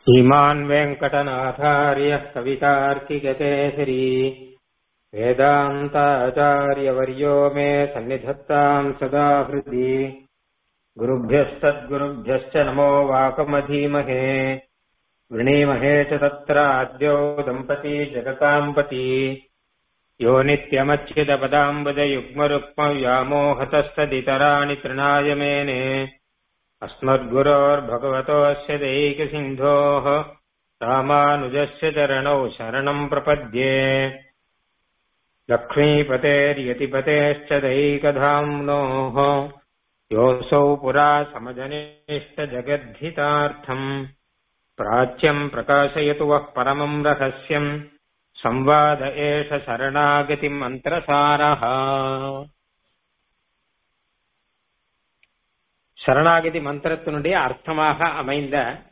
श्रीमान् वेङ्कटनाथार्यः कवितार्किककेसरी वेदान्ताचार्यवर्यो मे सन्निधत्ताम् सदा हृदि गुरुभ्यस्तद्गुरुभ्यश्च नमो वाकमधीमहे वृणीमहे च तत्र अद्यो दम्पती जगताम्पती यो नित्यमच्युतपदाम्बुजयुग्मरुक्मव्यामोहतस्तदितराणि तृणाय मेने अस्मद्गुरोर्भगवतोऽस्य दैकसिन्धोः रामानुजस्य चरणौ शरणम् प्रपद्ये लक्ष्मीपतेर्यतिपतेश्च दैकधाम्नोः योऽसौ पुरा समजनिष्टजगद्धितार्थम् प्राच्यम् प्रकाशयतु वः परमम् रहस्यम् संवाद एष शरणागतिम् अन्तरसारः சரணாகதி மந்திரத்தினுடைய அர்த்தமாக அமைந்த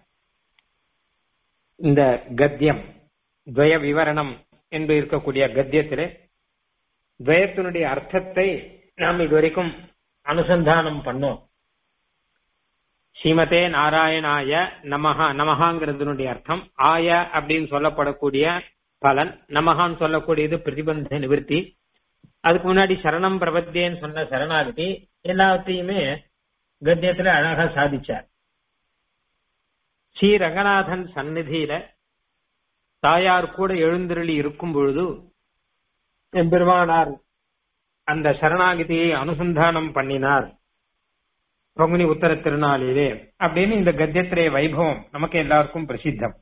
இந்த கத்தியம் துவய விவரணம் என்று இருக்கக்கூடிய கத்தியத்திலே துவயத்தினுடைய அர்த்தத்தை நாம் இதுவரைக்கும் அனுசந்தானம் பண்ணோம் ஸ்ரீமதே நாராயணாய நமஹா நமஹாங்கிறதுனுடைய அர்த்தம் ஆய அப்படின்னு சொல்லப்படக்கூடிய பலன் நமகான்னு சொல்லக்கூடியது பிரதிபந்த நிவர்த்தி அதுக்கு முன்னாடி சரணம் பிரபத்தியன்னு சொன்ன சரணாகதி எல்லாத்தையுமே கத்தியத்துல அழகா சாதிச்சார் ஸ்ரீ ரங்கநாதன் சந்நிதியில தாயார் கூட எழுந்தருளி இருக்கும் பொழுது எம்பெருமானார் அந்த சரணாகதியை அனுசந்தானம் பண்ணினார் பங்குனி உத்தர திருநாளிலே அப்படின்னு இந்த கத்தியத்திரைய வைபவம் நமக்கு எல்லாருக்கும் பிரசித்தம்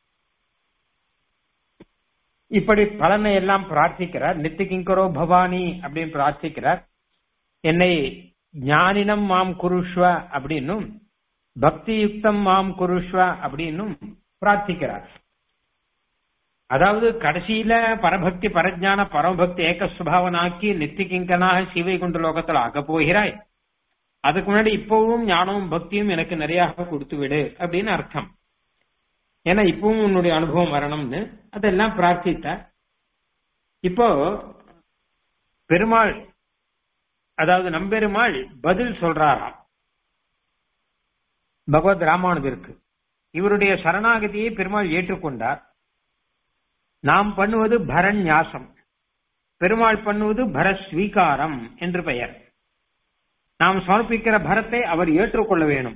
இப்படி பலனை எல்லாம் பிரார்த்திக்கிறார் நித்தி கிங்கரோ பவானி அப்படின்னு பிரார்த்திக்கிறார் என்னை ஞானினம் மாம் குருஷ்வ அப்படின்னும் பக்தி யுக்தம் மாம் குருஷ்வ அப்படின்னும் பிரார்த்திக்கிறார் அதாவது கடைசியில பரபக்தி பரஜான பரமபக்தி ஏக சுபாவனாக்கி நித்தி கிங்கனாக சிவைகுண்ட லோகத்துல ஆக போகிறாய் அதுக்கு முன்னாடி இப்பவும் ஞானமும் பக்தியும் எனக்கு நிறைய கொடுத்து விடு அப்படின்னு அர்த்தம் ஏன்னா இப்பவும் உன்னுடைய அனுபவம் வரணும்னு அதெல்லாம் பிரார்த்தித்த இப்போ பெருமாள் அதாவது நம்பெருமாள் பதில் சொல்றாராம் பகவத் ராமானுஜருக்கு இவருடைய சரணாகதியை பெருமாள் ஏற்றுக்கொண்டார் நாம் பண்ணுவது பரநியாசம் பெருமாள் பண்ணுவது பரஸ்வீகாரம் என்று பெயர் நாம் சமர்ப்பிக்கிற பரத்தை அவர் ஏற்றுக்கொள்ள வேணும்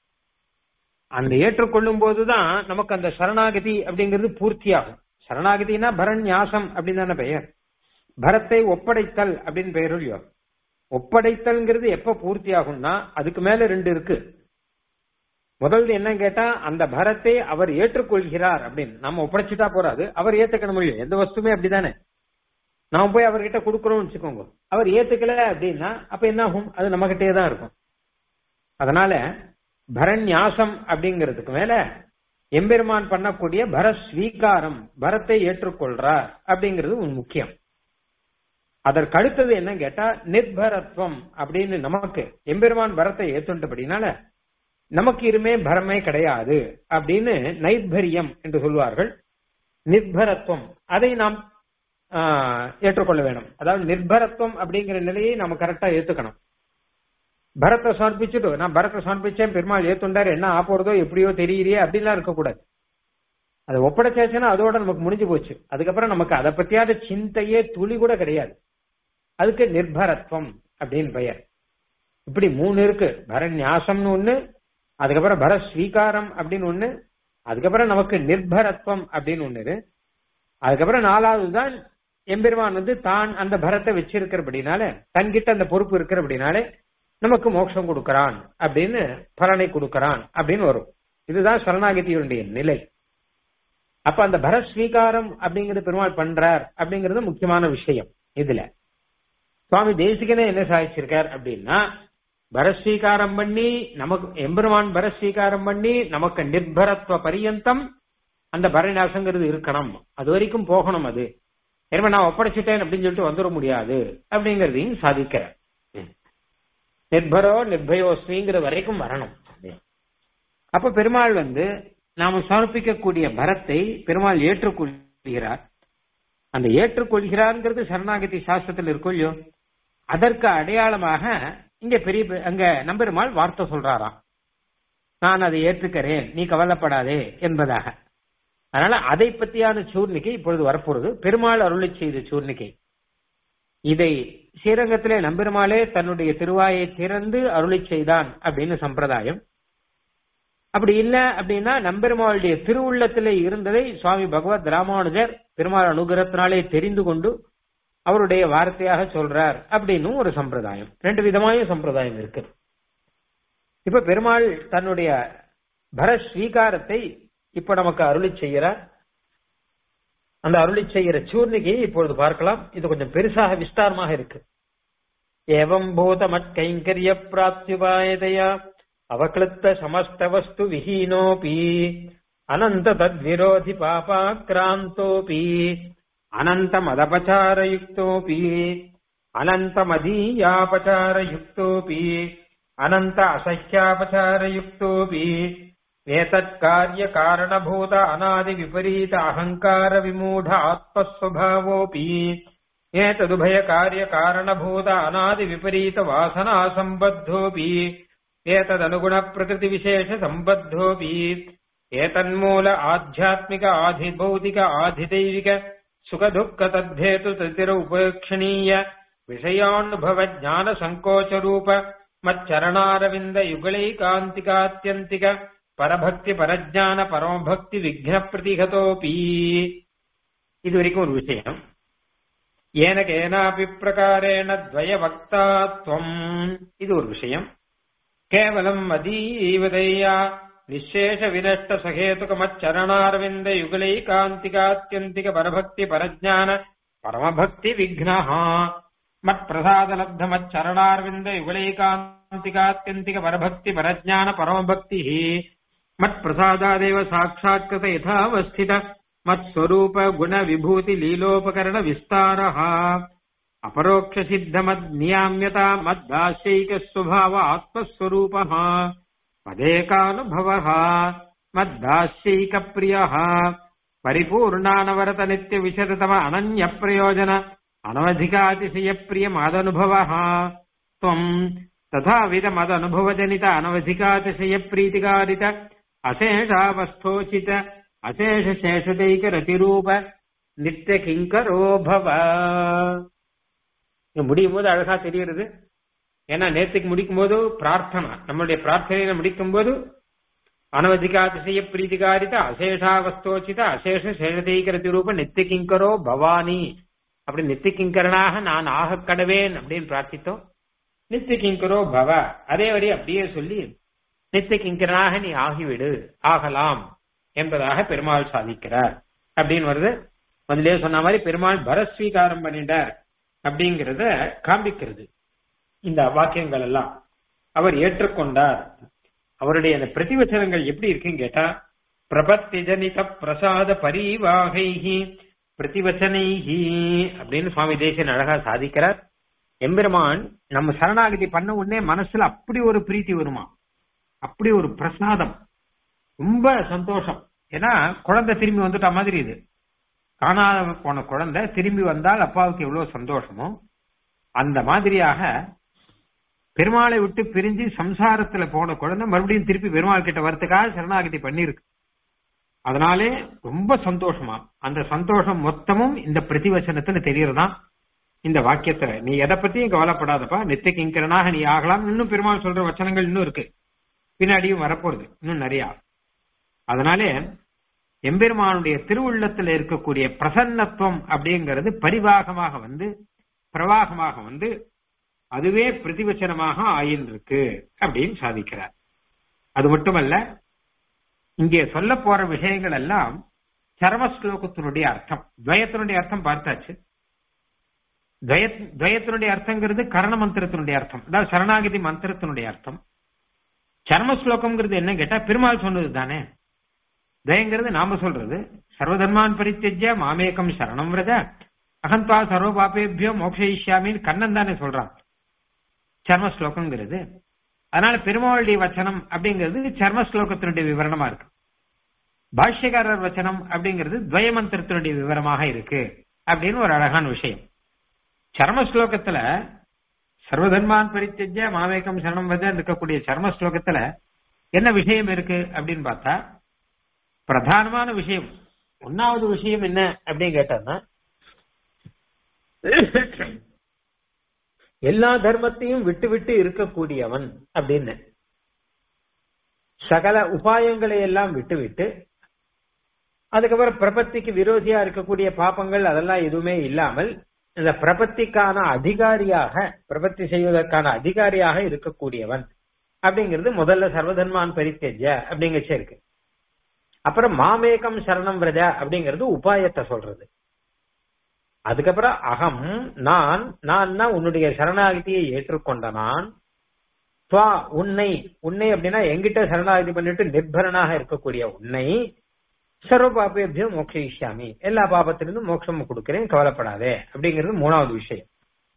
அந்த ஏற்றுக்கொள்ளும் போதுதான் நமக்கு அந்த சரணாகதி அப்படிங்கிறது பூர்த்தியாகும் சரணாகதினா பரநியாசம் அப்படின்னு தானே பெயர் பரத்தை ஒப்படைத்தல் அப்படின்னு பெயர் இல்லையோ ஒப்படைத்தல்ங்கிறது எப்ப பூர்த்தி ஆகும்னா அதுக்கு மேல ரெண்டு இருக்கு முதல்ல என்ன கேட்டா அந்த பரத்தை அவர் ஏற்றுக்கொள்கிறார் அப்படின்னு நம்ம ஒப்படைச்சுட்டா போறாது அவர் ஏத்துக்கணும் முடியும் எந்த வஸ்துமே அப்படிதானே நாம போய் அவர்கிட்ட கொடுக்கறோம்னு வச்சுக்கோங்க அவர் ஏத்துக்கல அப்படின்னா அப்ப என்ன ஆகும் அது நம்ம கிட்டே தான் இருக்கும் அதனால பரநியாசம் அப்படிங்கிறதுக்கு மேல எம்பெருமான் பண்ணக்கூடிய பர ஸ்வீகாரம் பரத்தை ஏற்றுக்கொள்றார் அப்படிங்கிறது முக்கியம் அதற்கு அடுத்தது என்ன கேட்டா நிர்பரத்துவம் அப்படின்னு நமக்கு எம்பெருமான் பரத்தை ஏத்துண்டபடினால நமக்கு இருமே பரமே கிடையாது அப்படின்னு நைர்பரியம் என்று சொல்வார்கள் நிர்பரத்துவம் அதை நாம் ஏற்றுக்கொள்ள வேணும் அதாவது நிர்பரத்துவம் அப்படிங்கிற நிலையை நம்ம கரெக்டா ஏத்துக்கணும் பரத்தை சமர்ப்பிச்சுட்டு நான் பரத்தை சமர்ப்பிச்சேன் பெருமாள் ஏத்துண்டாரு என்ன ஆப்போறதோ எப்படியோ தெரியலையே அப்படின்லாம் இருக்கக்கூடாது அதை ஒப்படைச்சாச்சுன்னா அதோட நமக்கு முடிஞ்சு போச்சு அதுக்கப்புறம் நமக்கு அதை பத்தியாத சிந்தையே துளி கூட கிடையாது அதுக்கு நிர்பரத்துவம் அப்படின்னு பெயர் இப்படி மூணு இருக்கு பரநியாசம்னு ஒண்ணு அதுக்கப்புறம் பர ஸ்வீகாரம் அப்படின்னு ஒண்ணு அதுக்கப்புறம் நமக்கு நிர்பரத்துவம் அப்படின்னு ஒண்ணு அதுக்கப்புறம் நாலாவது தான் எம்பெருமான் வந்து தான் அந்த பரத்தை வச்சிருக்கிறபடினால தன்கிட்ட அந்த பொறுப்பு இருக்கிறபடினாலே நமக்கு மோட்சம் கொடுக்கறான் அப்படின்னு பலனை கொடுக்கறான் அப்படின்னு வரும் இதுதான் சரணாகதியுடைய நிலை அப்ப அந்த பர ஸ்வீகாரம் அப்படிங்கிறது பெருமாள் பண்றார் அப்படிங்கிறது முக்கியமான விஷயம் இதுல சுவாமி தேசிகனே என்ன சாதிச்சிருக்கார் அப்படின்னா பரஸ்வீகாரம் பண்ணி நமக்கு எம்பெருமான் பரஸ்வீகாரம் பண்ணி நமக்கு நிர்பரத்துவ பரியந்தம் அந்த பரநியாசங்கிறது இருக்கணும் அது வரைக்கும் போகணும் அது ஏன்னா நான் ஒப்படைச்சிட்டேன் அப்படின்னு சொல்லிட்டு வந்துட முடியாது அப்படிங்கறதையும் சாதிக்கிற நிர்பரோ நிர்பயோஸ்மிங்கிற வரைக்கும் வரணும் அப்ப பெருமாள் வந்து நாம சமர்ப்பிக்கக்கூடிய பரத்தை பெருமாள் ஏற்றுக்கொள்கிறார் அந்த ஏற்றுக்கொள்கிறார்ங்கிறது சரணாகதி சாஸ்திரத்தில் இருக்கும் இல்லையோ அதற்கு அடையாளமாக இங்க பெரிய அங்க நம்பெருமாள் வார்த்தை சொல்றாராம் நான் அதை ஏற்றுக்கிறேன் நீ கவலைப்படாதே என்பதாக அதனால அதை பத்தியான சூர்ணிகை இப்பொழுது வரப்போறது பெருமாள் அருளி செய்த சூர்ணிகை இதை ஸ்ரீரங்கத்திலே நம்பெருமாளே தன்னுடைய திருவாயை திறந்து அருளி செய்தான் அப்படின்னு சம்பிரதாயம் அப்படி இல்ல அப்படின்னா நம்பெருமாளுடைய திருவுள்ளத்திலே இருந்ததை சுவாமி பகவத் ராமானுஜர் பெருமாள் அனுகிரகத்தினாலே தெரிந்து கொண்டு அவருடைய வார்த்தையாக சொல்றார் அப்படின்னு ஒரு சம்பிரதாயம் ரெண்டு விதமான சம்பிரதாயம் இருக்கு இப்ப பெருமாள் தன்னுடைய பர ஸ்வீகாரத்தை இப்ப நமக்கு அருளி செய்கிறார் அந்த அருளி செய்கிற சூர்ணிகையை இப்பொழுது பார்க்கலாம் இது கொஞ்சம் பெருசாக விஸ்தாரமாக இருக்கு ஏவம் பூதமட் கைங்கரிய பிராப்தியுபாயதையா அவக்ளுத்த சமஸ்த வஸ்து விஹீனோபி அனந்த தத்விரோதி பாபாக்ராந்தோபி அனந்த மதபச்சாரயுக்தோபி அனந்த மதீயாபச்சாரயுக்தோபி அனந்த அசஹ்யாபச்சாரயுக்தோபி ஏதத்காரிய காரணபூத அநாதி விபரீத அகங்கார விமூಢ ஆத்மஸ்வபாவோபி ஏததுபய காரிய காரணபூத அநாதி விபரீத வாசனா சம்பத்தோபி ஏததனுகுண பிரகிருதி விசேஷ சம்பத்தோபி ஏதன்மூல ஆத்தியாத்மிக ஆதிபௌதிக ஆதிதைவிக சுகதுக்க தத்பேது ததிர உபேக்ஷணீய விஷயாनुभव ஞான சங்கோச்ச ரூப மச்சரணாரவிந்த யுகளைகாந்திகாத்யந்திக பரபக்தி பரஜான பரமபக்தி விக்ன பிரதிகதோபி இது வரைக்கும் ஒரு விஷயம் ஏன கேனாபி பிரகாரேண துவய வக்தாத்வம் இது ஒரு விஷயம் கேவலம் மதீவதையா நிசேஷ வினஷ்ட சகேதுக மச்சரணாரவிந்த யுகளைகாந்திகாத்யந்திக பரபக்தி பரஜான பரமபக்தி விக்னஹா மற்பிரசாதலப்த மச்சரணாரவிந்த யுகளைகாந்திகாத்யந்திக பரபக்தி பரஜான பரமபக்தி மற்பிரசாதாதேவ சாட்சாத்கிருத யதாவஸ்தித மத்ஸ்வரூப குண விபூதி லீலோபகரண விஸ்தாரः அபரோக்ஷ சித்த மத் நியாமியதா மத்தாசைக சுபாவ ஆத்மஸ்வரூபः மதேகானுபவः மத்தாசைக பிரியः பரிபூர்ணானவரத நித்திய விசததம அனன்ய பிரயோஜன அனவதிகாதிசய பிரிய மதனுபவः त्वम् तथाविध मदनुभवजनित अनवधिकातिशय प्रीतिकारित अशेषावस्थोचित அசேஷசேஷதைக ரதிரூப நித்திய கிங்கரோ பவ முடியும் போது அழகா தெரிகிறது ஏன்னா நேற்றுக்கு முடிக்கும் போது பிரார்த்தனா நம்மளுடைய பிரார்த்தனையில முடிக்கும் போது அனவதிகாதிசய பிரீதிகாரித அசேஷாவஸ்தோச்சித அசேஷ சேஷதைக ரதிரூப நித்திய கிங்கரோ பவானி அப்படி நித்திய கிங்கரனாக நான் ஆக கடவேன் அப்படின்னு பிரார்த்தித்தோம் நித்திய கிங்கரோ பவ அதே வரி அப்படியே சொல்லி நித்திய கிங்கரனாக நீ ஆகிவிடு ஆகலாம் என்பதாக பெருமாள் சாதிக்கிறார் அப்படின்னு வருது முதலே சொன்ன மாதிரி பெருமாள் பரஸ்வீகாரம் பண்ணிட்டார் அப்படிங்கறத காண்பிக்கிறது இந்த வாக்கியங்கள் எல்லாம் அவர் ஏற்றுக்கொண்டார் அவருடைய அந்த பிரதிவச்சனங்கள் எப்படி இருக்குன்னு கேட்டா பிரபத்தி ஜனித பிரசாத பரிவாகைஹி பிரதிவச்சனைஹி அப்படின்னு சுவாமி தேசியன் அழகா சாதிக்கிறார் எம்பெருமான் நம்ம சரணாகதி பண்ண உடனே மனசுல அப்படி ஒரு பிரீத்தி வருமா அப்படி ஒரு பிரசாதம் ரொம்ப சந்தோஷம் ஏன்னா குழந்தை திரும்பி வந்துட்ட மாதிரி இது காணாத போன குழந்தை திரும்பி வந்தால் அப்பாவுக்கு எவ்வளவு சந்தோஷமோ அந்த மாதிரியாக பெருமாளை விட்டு பிரிஞ்சு சம்சாரத்துல போன குழந்தை மறுபடியும் திருப்பி பெருமாள் கிட்ட வரத்துக்காக சரணாகதி பண்ணிருக்கு அதனாலே ரொம்ப சந்தோஷமா அந்த சந்தோஷம் மொத்தமும் இந்த பிரதிவசனத்துல தெரியறதான் இந்த வாக்கியத்துல நீ எதை பத்தியும் கவலைப்படாதப்பா நித்திய கிங்கரனாக நீ ஆகலாம் இன்னும் பெருமாள் சொல்ற வச்சனங்கள் இன்னும் இருக்கு பின்னாடியும் வரப்போறது இன்னும் நிறைய அதனாலே எம்பெருமானுடைய திருவுள்ளத்துல இருக்கக்கூடிய பிரசன்னத்துவம் அப்படிங்கிறது பரிவாகமாக வந்து பிரவாகமாக வந்து அதுவே பிரதிவச்சனமாக ஆயின்றிருக்கு அப்படின்னு சாதிக்கிறார் அது மட்டுமல்ல இங்கே சொல்ல போற விஷயங்கள் எல்லாம் சரம ஸ்லோகத்தினுடைய அர்த்தம் துவயத்தினுடைய அர்த்தம் பார்த்தாச்சு துவயத்தினுடைய அர்த்தங்கிறது கரண மந்திரத்தினுடைய அர்த்தம் அதாவது சரணாகதி மந்திரத்தினுடைய அர்த்தம் சர்ம ஸ்லோகம்ங்கிறது என்ன கேட்டா பெருமாள் சொன்னது தானே தயங்கிறது நாம சொல்றது சர்வதர்மான் பரித்தெஜ்ய மாமேகம் சரணம் விரத அகந்தா சர்வ பாப்பேபியோ மோக்ஷயிஷ்யாமின்னு கண்ணன் தானே சொல்றான் சர்ம ஸ்லோகம்ங்கிறது அதனால பெருமாளுடைய வச்சனம் அப்படிங்கிறது சர்ம ஸ்லோகத்தினுடைய விவரணமா இருக்கு பாஷ்யக்காரர் வச்சனம் அப்படிங்கிறது துவய மந்திரத்தினுடைய விவரமாக இருக்கு அப்படின்னு ஒரு அழகான விஷயம் சர்ம ஸ்லோகத்துல சர்வதர்மான் பரித்தெஜ்ய மாமேகம் சரணம் விரத இருக்கக்கூடிய சர்ம ஸ்லோகத்துல என்ன விஷயம் இருக்கு அப்படின்னு பார்த்தா பிரதானமான விஷயம் ஒன்னாவது விஷயம் என்ன அப்படின்னு கேட்டான்னா எல்லா தர்மத்தையும் விட்டு விட்டு இருக்கக்கூடியவன் அப்படின்னு சகல உபாயங்களை எல்லாம் விட்டுவிட்டு அதுக்கப்புறம் பிரபத்திக்கு விரோதியா இருக்கக்கூடிய பாப்பங்கள் அதெல்லாம் எதுவுமே இல்லாமல் இந்த பிரபத்திக்கான அதிகாரியாக பிரபத்தி செய்வதற்கான அதிகாரியாக இருக்கக்கூடியவன் அப்படிங்கிறது முதல்ல சர்வதன்மான் பரித்தேஜ அப்படிங்கச்சு இருக்கு அப்புறம் மாமேகம் சரணம் விரஜ அப்படிங்கிறது உபாயத்தை சொல்றது அதுக்கப்புறம் அகம் நான் நான் தான் உன்னுடைய சரணாகதியை ஏற்றுக்கொண்ட நான் துவா உன்னை உன்னை அப்படின்னா எங்கிட்ட சரணாகதி பண்ணிட்டு நிர்பரனாக இருக்கக்கூடிய உன்னை சர்வ பாபேபியம் மோக்ஷயிஷ்யாமி எல்லா பாபத்திலிருந்தும் மோட்சம் கொடுக்கிறேன் கவலைப்படாதே அப்படிங்கிறது மூணாவது விஷயம்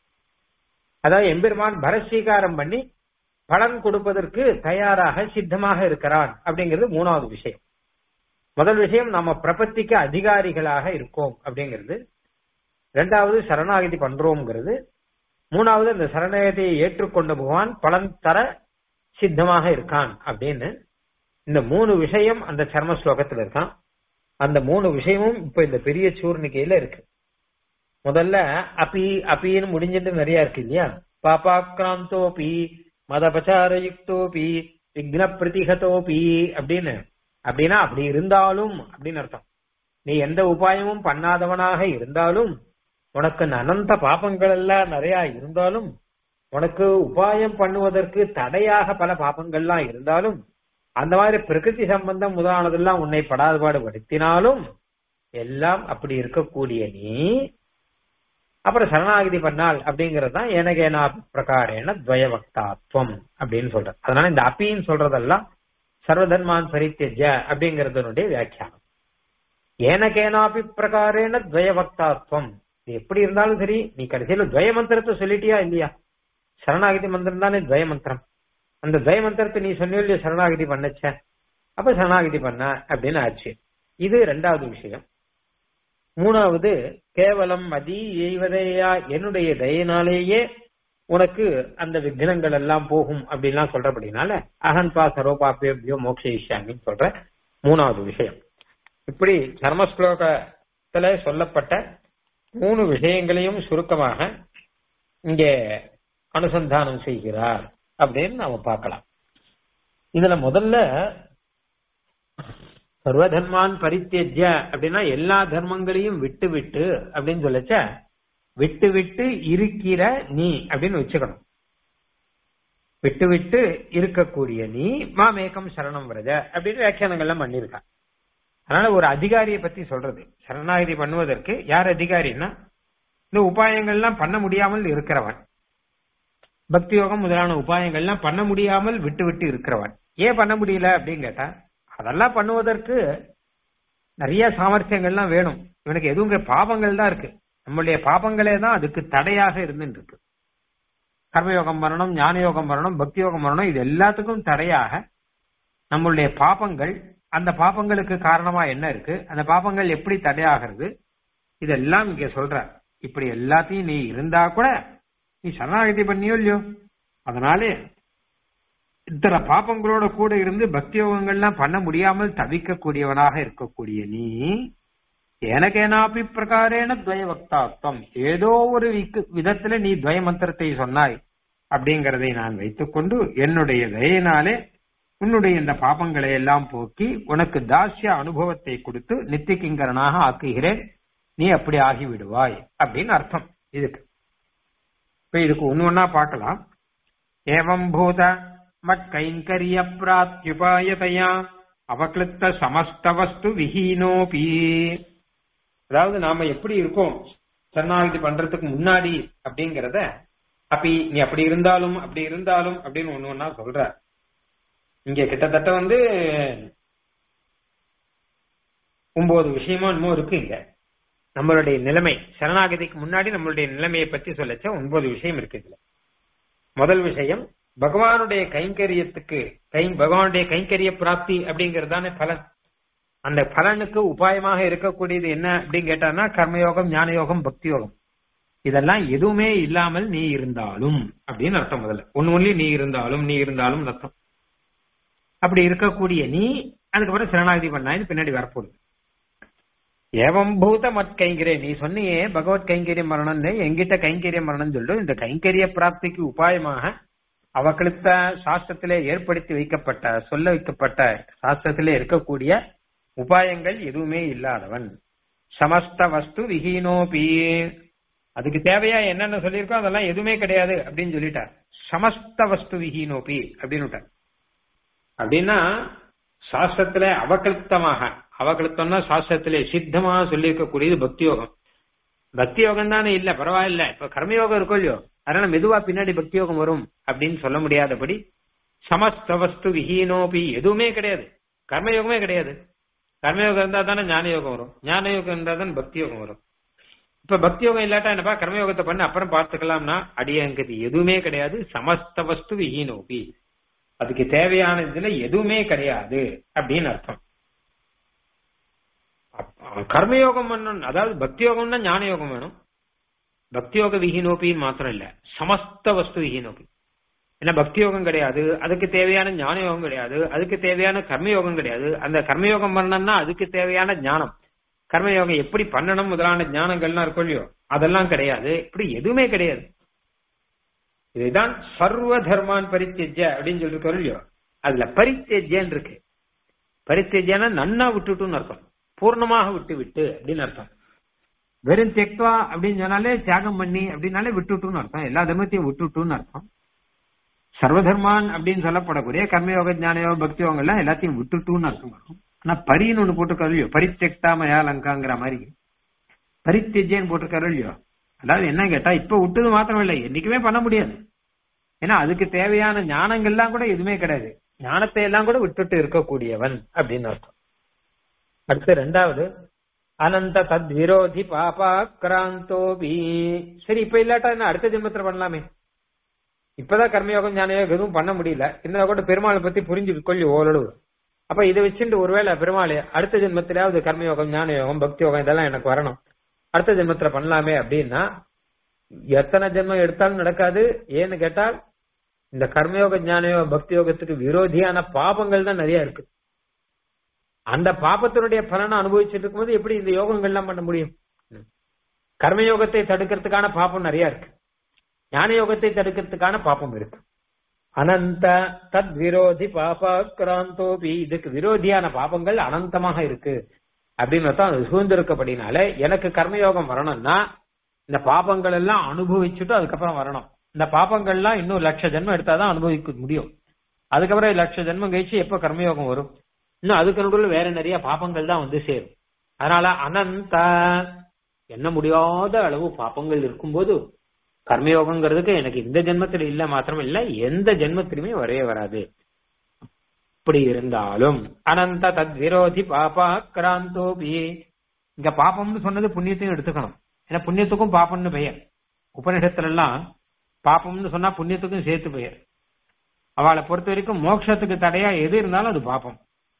அதாவது எம்பெருமான் பரஸ்வீகாரம் பண்ணி பலன் கொடுப்பதற்கு தயாராக சித்தமாக இருக்கிறான் அப்படிங்கிறது மூணாவது விஷயம் முதல் விஷயம் நம்ம பிரபத்திக்கு அதிகாரிகளாக இருக்கோம் அப்படிங்கிறது ரெண்டாவது சரணாகதி பண்றோம்ங்கிறது மூணாவது அந்த சரணாகதியை ஏற்றுக்கொண்ட பகவான் பலன் தர சித்தமாக இருக்கான் அப்படின்னு இந்த மூணு விஷயம் அந்த சர்ம ஸ்லோகத்துல இருக்கான் அந்த மூணு விஷயமும் இப்ப இந்த பெரிய சூர்ணிக்கையில இருக்கு முதல்ல அப்பி அப்பின்னு முடிஞ்சிட்டு நிறைய இருக்கு இல்லையா பாபாக்ராந்தோபி மதபச்சாரயுக்தோபி விக்ன பிரதிகதோபி அப்படின்னு அப்படின்னா அப்படி இருந்தாலும் அப்படின்னு அர்த்தம் நீ எந்த உபாயமும் பண்ணாதவனாக இருந்தாலும் உனக்கு அனந்த பாபங்கள் எல்லாம் நிறைய இருந்தாலும் உனக்கு உபாயம் பண்ணுவதற்கு தடையாக பல பாபங்கள்லாம் இருந்தாலும் அந்த மாதிரி பிரகிருதி சம்பந்தம் முதலானதெல்லாம் உன்னை படாதுபாடு படுத்தினாலும் எல்லாம் அப்படி இருக்கக்கூடிய நீ அப்புறம் சரணாகதி பண்ணால் அப்படிங்கிறது தான் எனகேனா பிரகாரேன துவயவக்தாத்வம் அப்படின்னு சொல்ற அதனால இந்த அப்பின்னு சொல்றதெல்லாம் சர்வதன்மான் பரித்தெஜ அப்படிங்கறதனுடைய வியாக்கியானம் ஏனகேனாபி பிரகாரேன துவயவக்தாத்வம் இது எப்படி இருந்தாலும் சரி நீ கடைசியில துவய மந்திரத்தை சொல்லிட்டியா இல்லையா சரணாகதி மந்திரம் தானே துவய மந்திரம் அந்த துவய மந்திரத்தை நீ சொன்னியோ சரணாகதி பண்ணச்ச அப்ப சரணாகதி பண்ண அப்படின்னு ஆச்சு இது ரெண்டாவது விஷயம் மூணாவது கேவலம் மதி எய்வதையா என்னுடைய தயினாலேயே உனக்கு அந்த விக்னங்கள் எல்லாம் போகும் அப்படின்லாம் சொல்றபடினால அகன்பா சரோபாப்பியோ மோக்ஷயிஷ்யாமின்னு சொல்ற மூணாவது விஷயம் இப்படி தர்மஸ்லோகத்துல சொல்லப்பட்ட மூணு விஷயங்களையும் சுருக்கமாக இங்கே அனுசந்தானம் செய்கிறார் அப்படின்னு நாம பார்க்கலாம் இதுல முதல்ல சர்வதர்மான் பரித்தேஜ்ய அப்படின்னா எல்லா தர்மங்களையும் விட்டு விட்டு அப்படின்னு சொல்லச்ச விட்டு விட்டு இருக்கிற நீ அப்படின்னு வச்சுக்கணும் விட்டு விட்டு இருக்கக்கூடிய நீ மாமேகம் சரணம் வரத அப்படின்னு வியாக்கியானங்கள்லாம் பண்ணிருக்கான் அதனால ஒரு அதிகாரியை பத்தி சொல்றது சரணாகதி பண்ணுவதற்கு யார் அதிகாரின்னா இந்த உபாயங்கள்லாம் பண்ண முடியாமல் இருக்கிறவன் பக்தி யோகம் முதலான உபாயங்கள்லாம் பண்ண முடியாமல் விட்டு விட்டு இருக்கிறவன் ஏன் பண்ண முடியல அப்படின்னு கேட்டா அதெல்லாம் பண்ணுவதற்கு நிறைய சாமர்த்தியங்கள்லாம் வேணும் இவனுக்கு எதுவும் பாபங்கள் தான் இருக்கு நம்மளுடைய பாபங்களே தான் அதுக்கு தடையாக இருந்துட்டு இருக்கு கர்மயோகம் வரணும் ஞான யோகம் வரணும் பக்தி யோகம் வரணும் இது எல்லாத்துக்கும் தடையாக நம்மளுடைய பாபங்கள் அந்த பாபங்களுக்கு காரணமா என்ன இருக்கு அந்த பாபங்கள் எப்படி தடையாகிறது இதெல்லாம் இங்க சொல்ற இப்படி எல்லாத்தையும் நீ இருந்தா கூட நீ சரணாகதி பண்ணியோ இல்லையோ அதனாலே இத்தனை பாப்பங்களோட கூட இருந்து பக்தி யோகங்கள்லாம் பண்ண முடியாமல் தவிக்கக்கூடியவனாக இருக்கக்கூடிய நீ எனக்கேனாப்பி பிரகாரேன துவய வக்தாத்வம் ஏதோ ஒரு விதத்துல நீ துவய மந்திரத்தை சொன்னாய் அப்படிங்கறதை நான் வைத்துக்கொண்டு என்னுடைய தயினாலே உன்னுடைய இந்த பாபங்களை எல்லாம் போக்கி உனக்கு தாசிய அனுபவத்தை கொடுத்து நித்தியகிங்கரனாக ஆக்குகிறேன் நீ அப்படி ஆகிவிடுவாய் அப்படின்னு அர்த்தம் இதுக்கு இப்ப இதுக்கு ஒன்னு ஒன்னா பார்க்கலாம் ஏவம் பூத மட்கைங்கரிய பிராத்யுபாயதையா அவக்லிப்த சமஸ்த வஸ்து விஹீனோபி அதாவது நாம எப்படி இருக்கோம் சரணாகதி பண்றதுக்கு முன்னாடி அப்படிங்கறத அப்படி நீ அப்படி இருந்தாலும் அப்படி இருந்தாலும் அப்படின்னு ஒண்ணு ஒன்னா சொல்ற இங்க கிட்டத்தட்ட வந்து ஒன்பது விஷயமா இன்னும் இருக்கு இங்க நம்மளுடைய நிலைமை சரணாகதிக்கு முன்னாடி நம்மளுடைய நிலைமையை பத்தி சொல்லச்ச ஒன்பது விஷயம் இருக்கு இதுல முதல் விஷயம் பகவானுடைய கைங்கரியத்துக்கு கை பகவானுடைய கைங்கரிய பிராப்தி அப்படிங்கிறது தானே பலன் அந்த பலனுக்கு உபாயமாக இருக்கக்கூடியது என்ன அப்படின்னு கேட்டான்னா கர்மயோகம் ஞான யோகம் பக்தி யோகம் இதெல்லாம் எதுவுமே இல்லாமல் நீ இருந்தாலும் அப்படின்னு அர்த்தம் முதல்ல ஒன்னு ஒன்லி நீ இருந்தாலும் நீ இருந்தாலும் அர்த்தம் அப்படி இருக்கக்கூடிய நீ அதுக்கப்புறம் சரணாகதி பண்ணாயின்னு பின்னாடி வரப்போகுது ஏவம் பூத மற்கைங்கிரே நீ சொன்னியே பகவத் கைங்கரியம் மரணம்னு எங்கிட்ட கைங்கரியம் மரணம் சொல்லிட்டு இந்த கைங்கரிய பிராப்திக்கு உபாயமாக அவக்களுத்த சாஸ்திரத்திலே ஏற்படுத்தி வைக்கப்பட்ட சொல்ல வைக்கப்பட்ட சாஸ்திரத்திலே இருக்கக்கூடிய உபாயங்கள் எதுவுமே இல்லாதவன் சமஸ்த வஸ்து விஹீனோபி அதுக்கு தேவையா என்னென்ன சொல்லியிருக்கோ அதெல்லாம் எதுவுமே கிடையாது அப்படின்னு சொல்லிட்டார் சமஸ்த வஸ்து விஹீனோபி அப்படின்னு விட்டார் அப்படின்னா சாஸ்திரத்துல அவகல்ப்தமாக அவகல்ப்தம்னா சாஸ்திரத்திலே சித்தமாக சொல்லியிருக்கக்கூடியது பக்தி யோகம் பக்தி யோகம் தானே இல்ல பரவாயில்ல இப்ப கர்மயோகம் இருக்கும் இல்லையோ அதனால மெதுவா பின்னாடி பக்தி யோகம் வரும் அப்படின்னு சொல்ல முடியாதபடி சமஸ்த வஸ்து விஹீனோபி எதுவுமே கிடையாது கர்மயோகமே கிடையாது கர்மயோகம் இருந்தா தானே ஞான யோகம் வரும் ஞான யோகம் இருந்தா தானே பக்தி யோகம் வரும் இப்ப பக்தி யோகம் இல்லாட்டா என்னப்பா கர்மயோகத்தை பண்ணி அப்புறம் பார்த்துக்கலாம்னா அடியங்கிறது எதுவுமே கிடையாது சமஸ்த வஸ்து விஹீனோபி அதுக்கு தேவையான இதுல எதுவுமே கிடையாது அப்படின்னு அர்த்தம் அப்ப கர்மயோகம் பண்ணணும் அதாவது பக்தி யோகம்னா ஞான யோகம் வேணும் பக்தி யோக விஹீனோபின்னு மாத்திரம் இல்ல சமஸ்த வஸ்து விஹீனோபி ஏன்னா பக்தி யோகம் கிடையாது அதுக்கு தேவையான ஞான யோகம் கிடையாது அதுக்கு தேவையான கர்மயோகம் கிடையாது அந்த கர்மயோகம் பண்ணணும்னா அதுக்கு தேவையான ஞானம் கர்மயோகம் எப்படி பண்ணணும் முதலான ஞானங்கள்லாம் இருக்கும் இல்லையோ அதெல்லாம் கிடையாது இப்படி எதுவுமே கிடையாது இதுதான் சர்வ தர்மான் பரித்தேஜ அப்படின்னு சொல்லிருக்கோம் இல்லையோ அதுல பரித்தேஜன்னு இருக்கு பரித்தேஜனா நன்னா விட்டுட்டுன்னு அர்த்தம் பூர்ணமாக விட்டு விட்டு அப்படின்னு அர்த்தம் வெறும் தெக்வா அப்படின்னு சொன்னாலே தியாகம் பண்ணி அப்படின்னாலே விட்டுட்டுன்னு அர்த்தம் எல்லா தர்மத்தையும் விட்டுட்டுன்னு அர்த்தம் சர்வதர்மான் அப்படின்னு சொல்லப்படக்கூடிய கர்மயோக ஞானயோக பக்தி யோகம் எல்லாம் எல்லாத்தையும் விட்டுட்டுன்னு அர்த்தம் வரும் ஆனா பரின்னு ஒண்ணு போட்டிருக்காரு இல்லையோ பரித்தெக்தா மயா லங்காங்கிற மாதிரி பரித்தெஜேன்னு போட்டிருக்காரு இல்லையோ அதாவது என்ன கேட்டா இப்ப விட்டது மாத்திரம் இல்லை என்னைக்குமே பண்ண முடியாது ஏன்னா அதுக்கு தேவையான ஞானங்கள்லாம் கூட எதுவுமே கிடையாது ஞானத்தை எல்லாம் கூட விட்டுட்டு இருக்கக்கூடியவன் அப்படின்னு அர்த்தம் அடுத்து ரெண்டாவது அனந்த தத் விரோதி பாபாக்கிராந்தோபி சரி இப்ப இல்லாட்டா என்ன அடுத்த ஜென்மத்துல பண்ணலாமே இப்பதான் கர்மயோகம் ஞானயோகம் எதுவும் பண்ண முடியல இருந்தா கூட பெருமாளை பத்தி புரிஞ்சு கொள்ளி ஓரளவு அப்ப இதை வச்சுட்டு ஒருவேளை பெருமாள் அடுத்த ஜென்மத்திலாவது கர்மயோகம் ஞானயோகம் பக்தி யோகம் இதெல்லாம் எனக்கு வரணும் அடுத்த ஜென்மத்துல பண்ணலாமே அப்படின்னா எத்தனை ஜென்மம் எடுத்தாலும் நடக்காது ஏன்னு கேட்டால் இந்த கர்மயோக ஞானயோக பக்தி யோகத்துக்கு விரோதியான பாபங்கள் தான் நிறைய இருக்கு அந்த பாபத்தினுடைய பலனை அனுபவிச்சுட்டு இருக்கும்போது எப்படி இந்த யோகங்கள்லாம் பண்ண முடியும் கர்மயோகத்தை தடுக்கிறதுக்கான பாபம் நிறைய இருக்கு ஞான யோகத்தை தடுக்கிறதுக்கான பாப்பம் இருக்கு அனந்த தத் விரோதி பாபாக்கிராந்தோபி இதுக்கு விரோதியான பாபங்கள் அனந்தமாக இருக்கு அப்படின்னு தான் அது சூழ்ந்திருக்கப்படினால எனக்கு கர்மயோகம் வரணும்னா இந்த பாபங்கள் எல்லாம் அனுபவிச்சுட்டு அதுக்கப்புறம் வரணும் இந்த பாபங்கள்லாம் இன்னும் லட்ச ஜென்மம் எடுத்தாதான் அனுபவிக்க முடியும் அதுக்கப்புறம் லட்ச ஜென்மம் கழிச்சு எப்ப கர்மயோகம் வரும் இன்னும் அதுக்கு நடுவில் வேற நிறைய பாபங்கள் தான் வந்து சேரும் அதனால அனந்த என்ன முடியாத அளவு பாப்பங்கள் இருக்கும்போது கர்மயோகங்கிறதுக்கு எனக்கு இந்த ஜென்மத்தில் இல்ல மாத்திரம் இல்ல எந்த ஜென்மத்திலுமே வரவே வராது அப்படி இருந்தாலும் அனந்த தத் விரோதி பாபா கிராந்தோபி இங்க பாப்பம்னு சொன்னது புண்ணியத்தையும் எடுத்துக்கணும் ஏன்னா புண்ணியத்துக்கும் பாப்பம்னு பெயர் உபனிஷத்துல எல்லாம் பாப்பம்னு சொன்னா புண்ணியத்துக்கும் சேர்த்து பெயர் அவளை பொறுத்த வரைக்கும் மோட்சத்துக்கு தடையா எது இருந்தாலும் அது பாப்பம்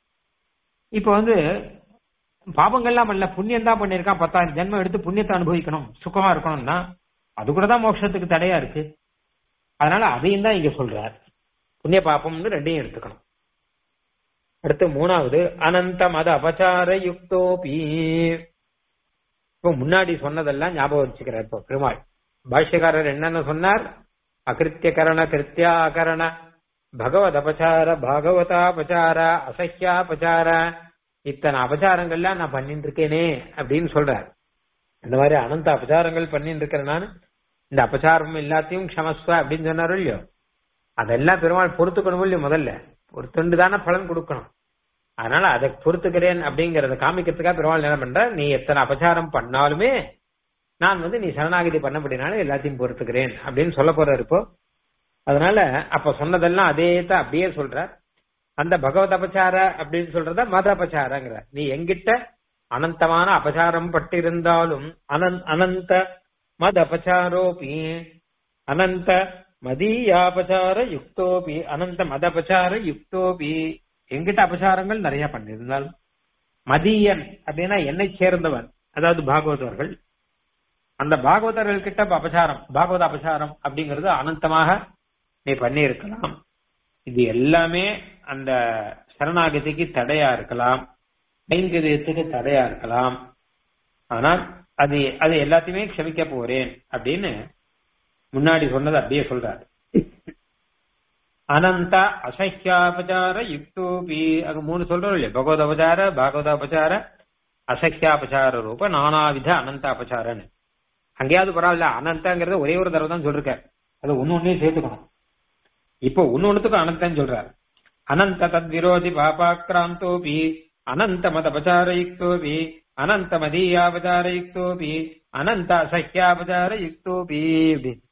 இப்ப வந்து பாபங்கள்லாம் பண்ணல புண்ணியம் தான் பண்ணிருக்கான் பத்தாயிரம் ஜென்மம் எடுத்து புண்ணியத்தை அனுபவிக்கணும் சுகமா இருக்கணும்னா அது கூட தான் மோட்சத்துக்கு தடையா இருக்கு அதனால அதையும் தான் இங்க சொல்றார் புண்ணிய பாப்பம்னு ரெண்டையும் எடுத்துக்கணும் அடுத்து மூணாவது அனந்த மத அபச்சார யுக்தோபி இப்போ முன்னாடி சொன்னதெல்லாம் ஞாபகம் வச்சுக்கிறார் இப்போ பெருமாள் பாஷ்யக்காரர் என்னென்ன சொன்னார் அகிருத்திய கரண கிருத்தியாகரண பகவத் அபச்சார பாகவதாபச்சார அசஹ்யாபச்சார இத்தனை அபச்சாரங்கள்லாம் நான் பண்ணிட்டு இருக்கேனே அப்படின்னு சொல்றார் இந்த மாதிரி அனந்த அபச்சாரங்கள் பண்ணிட்டு இருக்கிறேன் நான் இந்த அபச்சாரம் எல்லாத்தையும் க்ஷமஸ்வ அப்படின்னு சொன்னாரோ இல்லையோ அதெல்லாம் பெருமாள் பொறுத்துக்கணும் இல்லையோ முதல்ல பொறுத்துண்டு தானே பலன் கொடுக்கணும் அதனால அதை பொறுத்துக்கிறேன் அப்படிங்கறத காமிக்கிறதுக்காக பெருமாள் என்ன பண்ற நீ எத்தனை அபச்சாரம் பண்ணாலுமே நான் வந்து நீ சரணாகதி பண்ணபடினால எல்லாத்தையும் பொறுத்துக்கிறேன் அப்படின்னு சொல்ல போறாரு இப்போ அதனால அப்ப சொன்னதெல்லாம் அதே தான் அப்படியே சொல்ற அந்த பகவத் அபச்சார அப்படின்னு சொல்றத மத அபச்சாரங்கிற நீ எங்கிட்ட அனந்தமான அபச்சாரம் பட்டிருந்தாலும் அனந்த் அனந்த மத அபச்சாரோபி அனந்த மதீயாபச்சார யுக்தோபி அனந்த மத அபச்சார யுக்தோபி எங்கிட்ட அபச்சாரங்கள் நிறைய பண்ணியிருந்தாலும் மதியன் அப்படின்னா என்னை சேர்ந்தவன் அதாவது பாகவதர்கள் அந்த பாகவதர்கள் கிட்ட அபச்சாரம் பாகவத அபச்சாரம் அப்படிங்கிறது அனந்தமாக நீ பண்ணி இருக்கலாம் இது எல்லாமே அந்த சரணாகதிக்கு தடையா இருக்கலாம் கைங்கரியத்துக்கு தடையா இருக்கலாம் ஆனால் அது அது எல்லாத்தையுமே க்ஷமிக்க போறேன் அப்படின்னு முன்னாடி சொன்னது அப்படியே சொல்றாரு அனந்த அசஹ்யாபச்சார யுக்தோபி அங்க மூணு சொல்றோம் இல்லையா பகவத் அபச்சார பாகவத அபச்சார அசஹ்யாபச்சார ரூப நானாவித அனந்த அபச்சாரன்னு அங்கேயாவது பரவாயில்ல அனந்தங்கிறத ஒரே ஒரு தடவை தான் சொல்லிருக்காரு அது ஒன்னு ஒன்னே சேர்த்துக்கணும் இப்போ ஒன்னு ஒண்ணுத்துக்கும் அனந்தம் சொல்றாரு அனந்த தத் விரோதி பாபாக்கிராந்தோபி அனந்த மத அபச்சாரயுக்தோபி அனந்த மதீயாபச்சாரயுக்தோபி அனந்த அசஹ்யாபச்சார யுக்தோபி அப்படின்னு